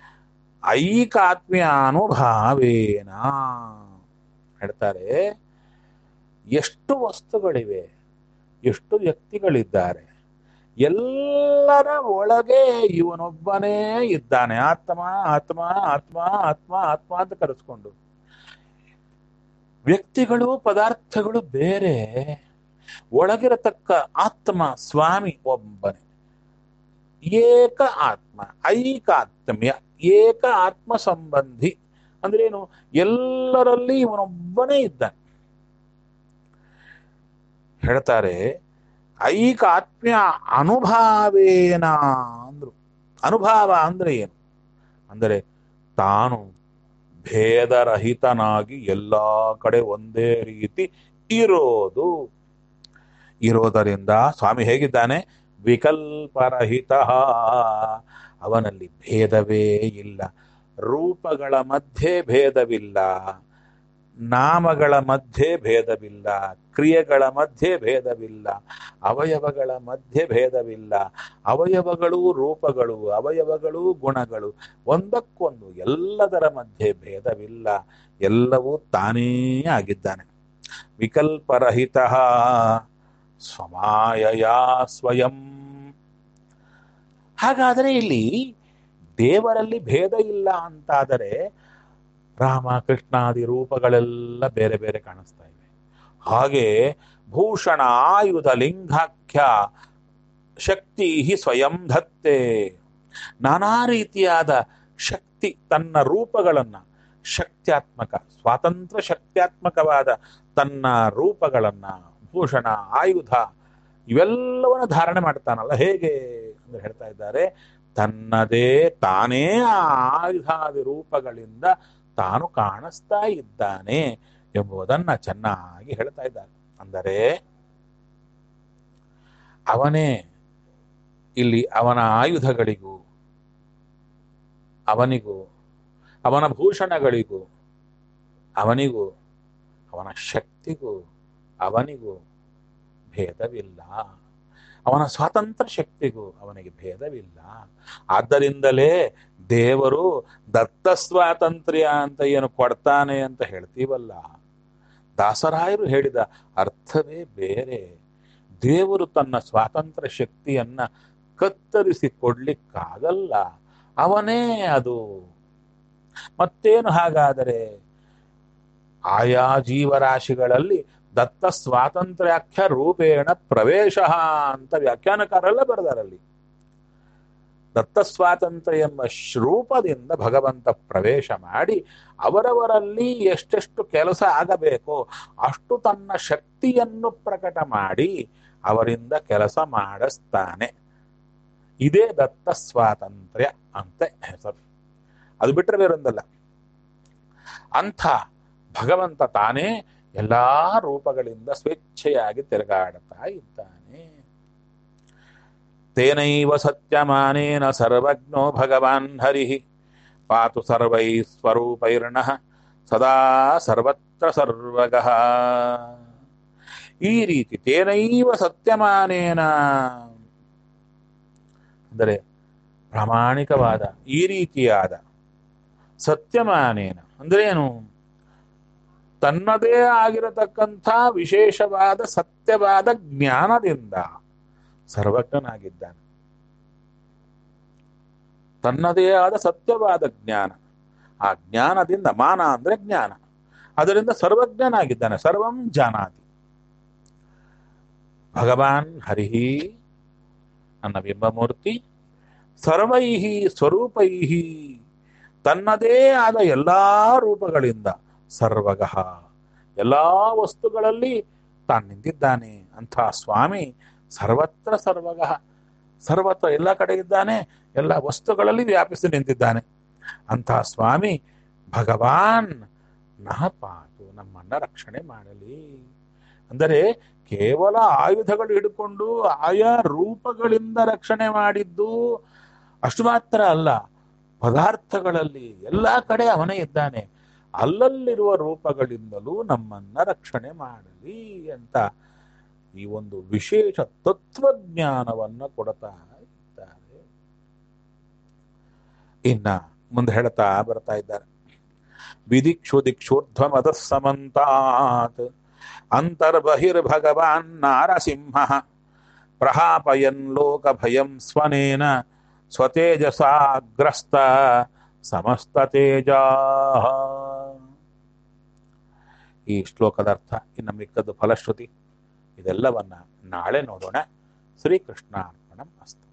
ಐಕಾತ್ಮ್ಯಾನುಭಾವೇನ ಹೇಳ್ತಾರೆ ಎಷ್ಟು ವಸ್ತುಗಳಿವೆ ಎಷ್ಟು ವ್ಯಕ್ತಿಗಳಿದ್ದಾರೆ ಎಲ್ಲರ ಒಳಗೆ ಇವನೊಬ್ಬನೇ ಇದ್ದಾನೆ ಆತ್ಮ ಆತ್ಮ ಆತ್ಮ ಆತ್ಮ ಆತ್ಮ ಅಂತ ಕರೆಸ್ಕೊಂಡು ವ್ಯಕ್ತಿಗಳು ಪದಾರ್ಥಗಳು ಬೇರೆ ಒಳಗಿರತಕ್ಕ ಆತ್ಮ ಸ್ವಾಮಿ ಒಬ್ಬನೇ ಏಕ ಆತ್ಮ ಐಕಾತ್ಮ್ಯ ಏಕ ಆತ್ಮ ಸಂಬಂಧಿ ಅಂದ್ರೇನು ಎಲ್ಲರಲ್ಲಿ ಇವನೊಬ್ಬನೇ ಇದ್ದಾನೆ ಹೇಳ್ತಾರೆ ಐಕಾತ್ಮ್ಯ ಅನುಭಾವೇನ ಅಂದ್ರು ಅನುಭಾವ ಅಂದ್ರೆ ಏನು ಅಂದರೆ ತಾನು ಭೇದರಹಿತನಾಗಿ ಎಲ್ಲ ಕಡೆ ಒಂದೇ ರೀತಿ ಇರೋದು ಇರೋದರಿಂದ ಸ್ವಾಮಿ ಹೇಗಿದ್ದಾನೆ ವಿಕಲ್ಪರಹಿತ ಅವನಲ್ಲಿ ಭೇದವೇ ಇಲ್ಲ ರೂಪಗಳ ಮಧ್ಯೆ ಭೇದವಿಲ್ಲ ನಾಮಗಳ ಮಧ್ಯೆ ಭೇದವಿಲ್ಲ ಕ್ರಿಯೆಗಳ ಮಧ್ಯೆ ಭೇದವಿಲ್ಲ ಅವಯವಗಳ ಮಧ್ಯೆ ಭೇದವಿಲ್ಲ ಅವಯವಗಳು ರೂಪಗಳು ಅವಯವಗಳು ಗುಣಗಳು ಒಂದಕ್ಕೊಂದು ಎಲ್ಲದರ ಮಧ್ಯೆ ಭೇದವಿಲ್ಲ ಎಲ್ಲವೂ ತಾನೇ ಆಗಿದ್ದಾನೆ ವಿಕಲ್ಪರಹಿತ ಸ್ವಮಾಯಯ ಸ್ವಯಂ ಹಾಗಾದರೆ ಇಲ್ಲಿ ದೇವರಲ್ಲಿ ಭೇದ ಇಲ್ಲ ಅಂತಾದರೆ ರಾಮ ಕೃಷ್ಣಾದಿ ರೂಪಗಳೆಲ್ಲ ಬೇರೆ ಬೇರೆ ಕಾಣಿಸ್ತಾ ಇವೆ ಹಾಗೆ ಭೂಷಣ ಆಯುಧ ಲಿಂಗಾಖ್ಯ ಶಕ್ತಿ ಸ್ವಯಂ ಧತ್ತೆ ನಾನಾ ರೀತಿಯಾದ ಶಕ್ತಿ ತನ್ನ ರೂಪಗಳನ್ನ ಶಕ್ತ್ಯಾತ್ಮಕ ಸ್ವಾತಂತ್ರ್ಯ ಶಕ್ತ್ಯಾತ್ಮಕವಾದ ತನ್ನ ರೂಪಗಳನ್ನ ಭೂಷಣ ಆಯುಧ ಇವೆಲ್ಲವನ್ನ ಧಾರಣೆ ಮಾಡ್ತಾನಲ್ಲ ಹೇಗೆ ಅಂತ ಹೇಳ್ತಾ ಇದ್ದಾರೆ ತನ್ನದೇ ತಾನೇ ಆ ಆಯುಧಾದಿ ರೂಪಗಳಿಂದ ತಾನು ಕಾಣಿಸ್ತಾ ಇದ್ದಾನೆ ಎಂಬುದನ್ನ ಚೆನ್ನಾಗಿ ಹೇಳ್ತಾ ಇದ್ದಾರೆ ಅಂದರೆ ಅವನೇ ಇಲ್ಲಿ ಅವನ ಆಯುಧಗಳಿಗೂ ಅವನಿಗೂ ಅವನ ಭೂಷಣಗಳಿಗೂ ಅವನಿಗೂ ಅವನ ಶಕ್ತಿಗೂ ಅವನಿಗೂ ಭೇದವಿಲ್ಲ ಅವನ ಸ್ವಾತಂತ್ರ್ಯ ಶಕ್ತಿಗೂ ಅವನಿಗೆ ಭೇದವಿಲ್ಲ ಆದ್ದರಿಂದಲೇ ದೇವರು ದತ್ತ ಸ್ವಾತಂತ್ರ್ಯ ಅಂತ ಏನು ಕೊಡ್ತಾನೆ ಅಂತ ಹೇಳ್ತೀವಲ್ಲ ದಾಸರಾಯರು ಹೇಳಿದ ಅರ್ಥವೇ ಬೇರೆ ದೇವರು ತನ್ನ ಸ್ವಾತಂತ್ರ್ಯ ಶಕ್ತಿಯನ್ನ ಕತ್ತರಿಸಿ ಕೊಡ್ಲಿಕ್ಕಾಗಲ್ಲ ಅವನೇ ಅದು ಮತ್ತೇನು ಹಾಗಾದರೆ ಆಯಾ ಜೀವರಾಶಿಗಳಲ್ಲಿ ದತ್ತ ಸ್ವಾತಂತ್ರ್ಯಾಖ್ಯ ರೂಪೇಣ ಪ್ರವೇಶ ಅಂತ ವ್ಯಾಖ್ಯಾನಕಾರೆಲ್ಲ ಬರೆದಾರಲ್ಲಿ ದತ್ತ ಸ್ವಾತಂತ್ರ್ಯ ಎಂಬ ರೂಪದಿಂದ ಭಗವಂತ ಪ್ರವೇಶ ಮಾಡಿ ಅವರವರಲ್ಲಿ ಎಷ್ಟೆಷ್ಟು ಕೆಲಸ ಆಗಬೇಕೋ ಅಷ್ಟು ತನ್ನ ಶಕ್ತಿಯನ್ನು ಪ್ರಕಟ ಮಾಡಿ ಅವರಿಂದ ಕೆಲಸ ಮಾಡಿಸ್ತಾನೆ ಇದೇ ದತ್ತ ಸ್ವಾತಂತ್ರ್ಯ ಅಂತ ಹೆಸರು ಅದು ಬಿಟ್ಟರೆ ಬೇರೊಂದಲ್ಲ ಅಂಥ ಭಗವಂತ ತಾನೇ ಎಲ್ಲಾ ರೂಪಗಳಿಂದ ಸ್ವೇಚ್ಛೆಯಾಗಿ ತಿರುಗಾಡುತ್ತಾ ಇದ್ದಾನೆ ತೇನೈವ ಸತ್ಯಮಾನೇನ ಸರ್ವಜ್ಞೋ ಭಗವಾನ್ ಹರಿ ಪಾತು ಸರ್ವೈ ಸ್ವರೂಪೈರ್ಣ ಸದಾ ಸರ್ವತ್ರ ಸರ್ವಗಃ ಈ ರೀತಿ ತೇನೈವ ಸತ್ಯಮಾನೇನ ಅಂದರೆ ಪ್ರಾಮಾಣಿಕವಾದ ಈ ರೀತಿಯಾದ ಸತ್ಯಮಾನೇನ ಅಂದ್ರೆ ಏನು ತನ್ನದೇ ಆಗಿರತಕ್ಕಂಥ ವಿಶೇಷವಾದ ಸತ್ಯವಾದ ಜ್ಞಾನದಿಂದ ಸರ್ವಜ್ಞನಾಗಿದ್ದಾನೆ ತನ್ನದೇ ಆದ ಸತ್ಯವಾದ ಜ್ಞಾನ ಆ ಜ್ಞಾನದಿಂದ ಮಾನ ಅಂದ್ರೆ ಜ್ಞಾನ ಅದರಿಂದ ಸರ್ವಜ್ಞನಾಗಿದ್ದಾನೆ ಸರ್ವಂ ಜಾನಾತಿ ಭಗವಾನ್ ಹರಿಹಿ ನನ್ನ ಬಿಂಬಮೂರ್ತಿ ಸರ್ವೈಹಿ ಸ್ವರೂಪೈಹಿ ತನ್ನದೇ ಆದ ಎಲ್ಲಾ ರೂಪಗಳಿಂದ ಸರ್ವಗಃ ಎಲ್ಲಾ ವಸ್ತುಗಳಲ್ಲಿ ತಾನು ನಿಂತಿದ್ದಾನೆ ಅಂಥ ಸ್ವಾಮಿ ಸರ್ವತ್ರ ಸರ್ವಗಃ ಸರ್ವತ್ರ ಎಲ್ಲ ಕಡೆ ಇದ್ದಾನೆ ಎಲ್ಲ ವಸ್ತುಗಳಲ್ಲಿ ವ್ಯಾಪಿಸಿ ನಿಂತಿದ್ದಾನೆ ಅಂಥ ಸ್ವಾಮಿ ಭಗವಾನ್ ನಹ ಪಾತು ನಮ್ಮನ್ನ ರಕ್ಷಣೆ ಮಾಡಲಿ ಅಂದರೆ ಕೇವಲ ಆಯುಧಗಳು ಹಿಡ್ಕೊಂಡು ಆಯಾ ರೂಪಗಳಿಂದ ರಕ್ಷಣೆ ಮಾಡಿದ್ದು ಅಷ್ಟು ಮಾತ್ರ ಅಲ್ಲ ಪದಾರ್ಥಗಳಲ್ಲಿ ಎಲ್ಲಾ ಕಡೆ ಅವನೇ ಇದ್ದಾನೆ ಅಲ್ಲಲ್ಲಿರುವ ರೂಪಗಳಿಂದಲೂ ನಮ್ಮನ್ನ ರಕ್ಷಣೆ ಮಾಡಲಿ ಅಂತ ಈ ಒಂದು ವಿಶೇಷ ತತ್ವಜ್ಞಾನವನ್ನ ಕೊಡ್ತಾ ಇದ್ದಾರೆ ಇನ್ನ ಮುಂದೆ ಹೇಳ್ತಾ ಬರ್ತಾ ಇದ್ದಾರೆ ವಿದಿಕ್ಷು ದಿಕ್ಷೂರ್ಧ್ವ ಮದ ಸಮಂತಾತ್ ಅಂತರ್ಬಹಿರ್ಭಗವಾನ್ ನಾರಸಿಂಹ ಪ್ರಹಾಪಯನ್ ಲೋಕ ಭಯಂ ಸ್ವನೇನ ಸ್ವತೇಜಸಾಗ್ರಸ್ತ ಸಮಸ್ತ ತೇಜ ಈ ಶ್ಲೋಕದ ಅರ್ಥ ಇನ್ನು ಮಿಕ್ಕದ್ದು ಫಲಶ್ರುತಿ ಇದೆಲ್ಲವನ್ನ ನಾಳೆ ನೋಡೋಣ ಶ್ರೀಕೃಷ್ಣ ಅರ್ಪಣ ಅಸ್ತು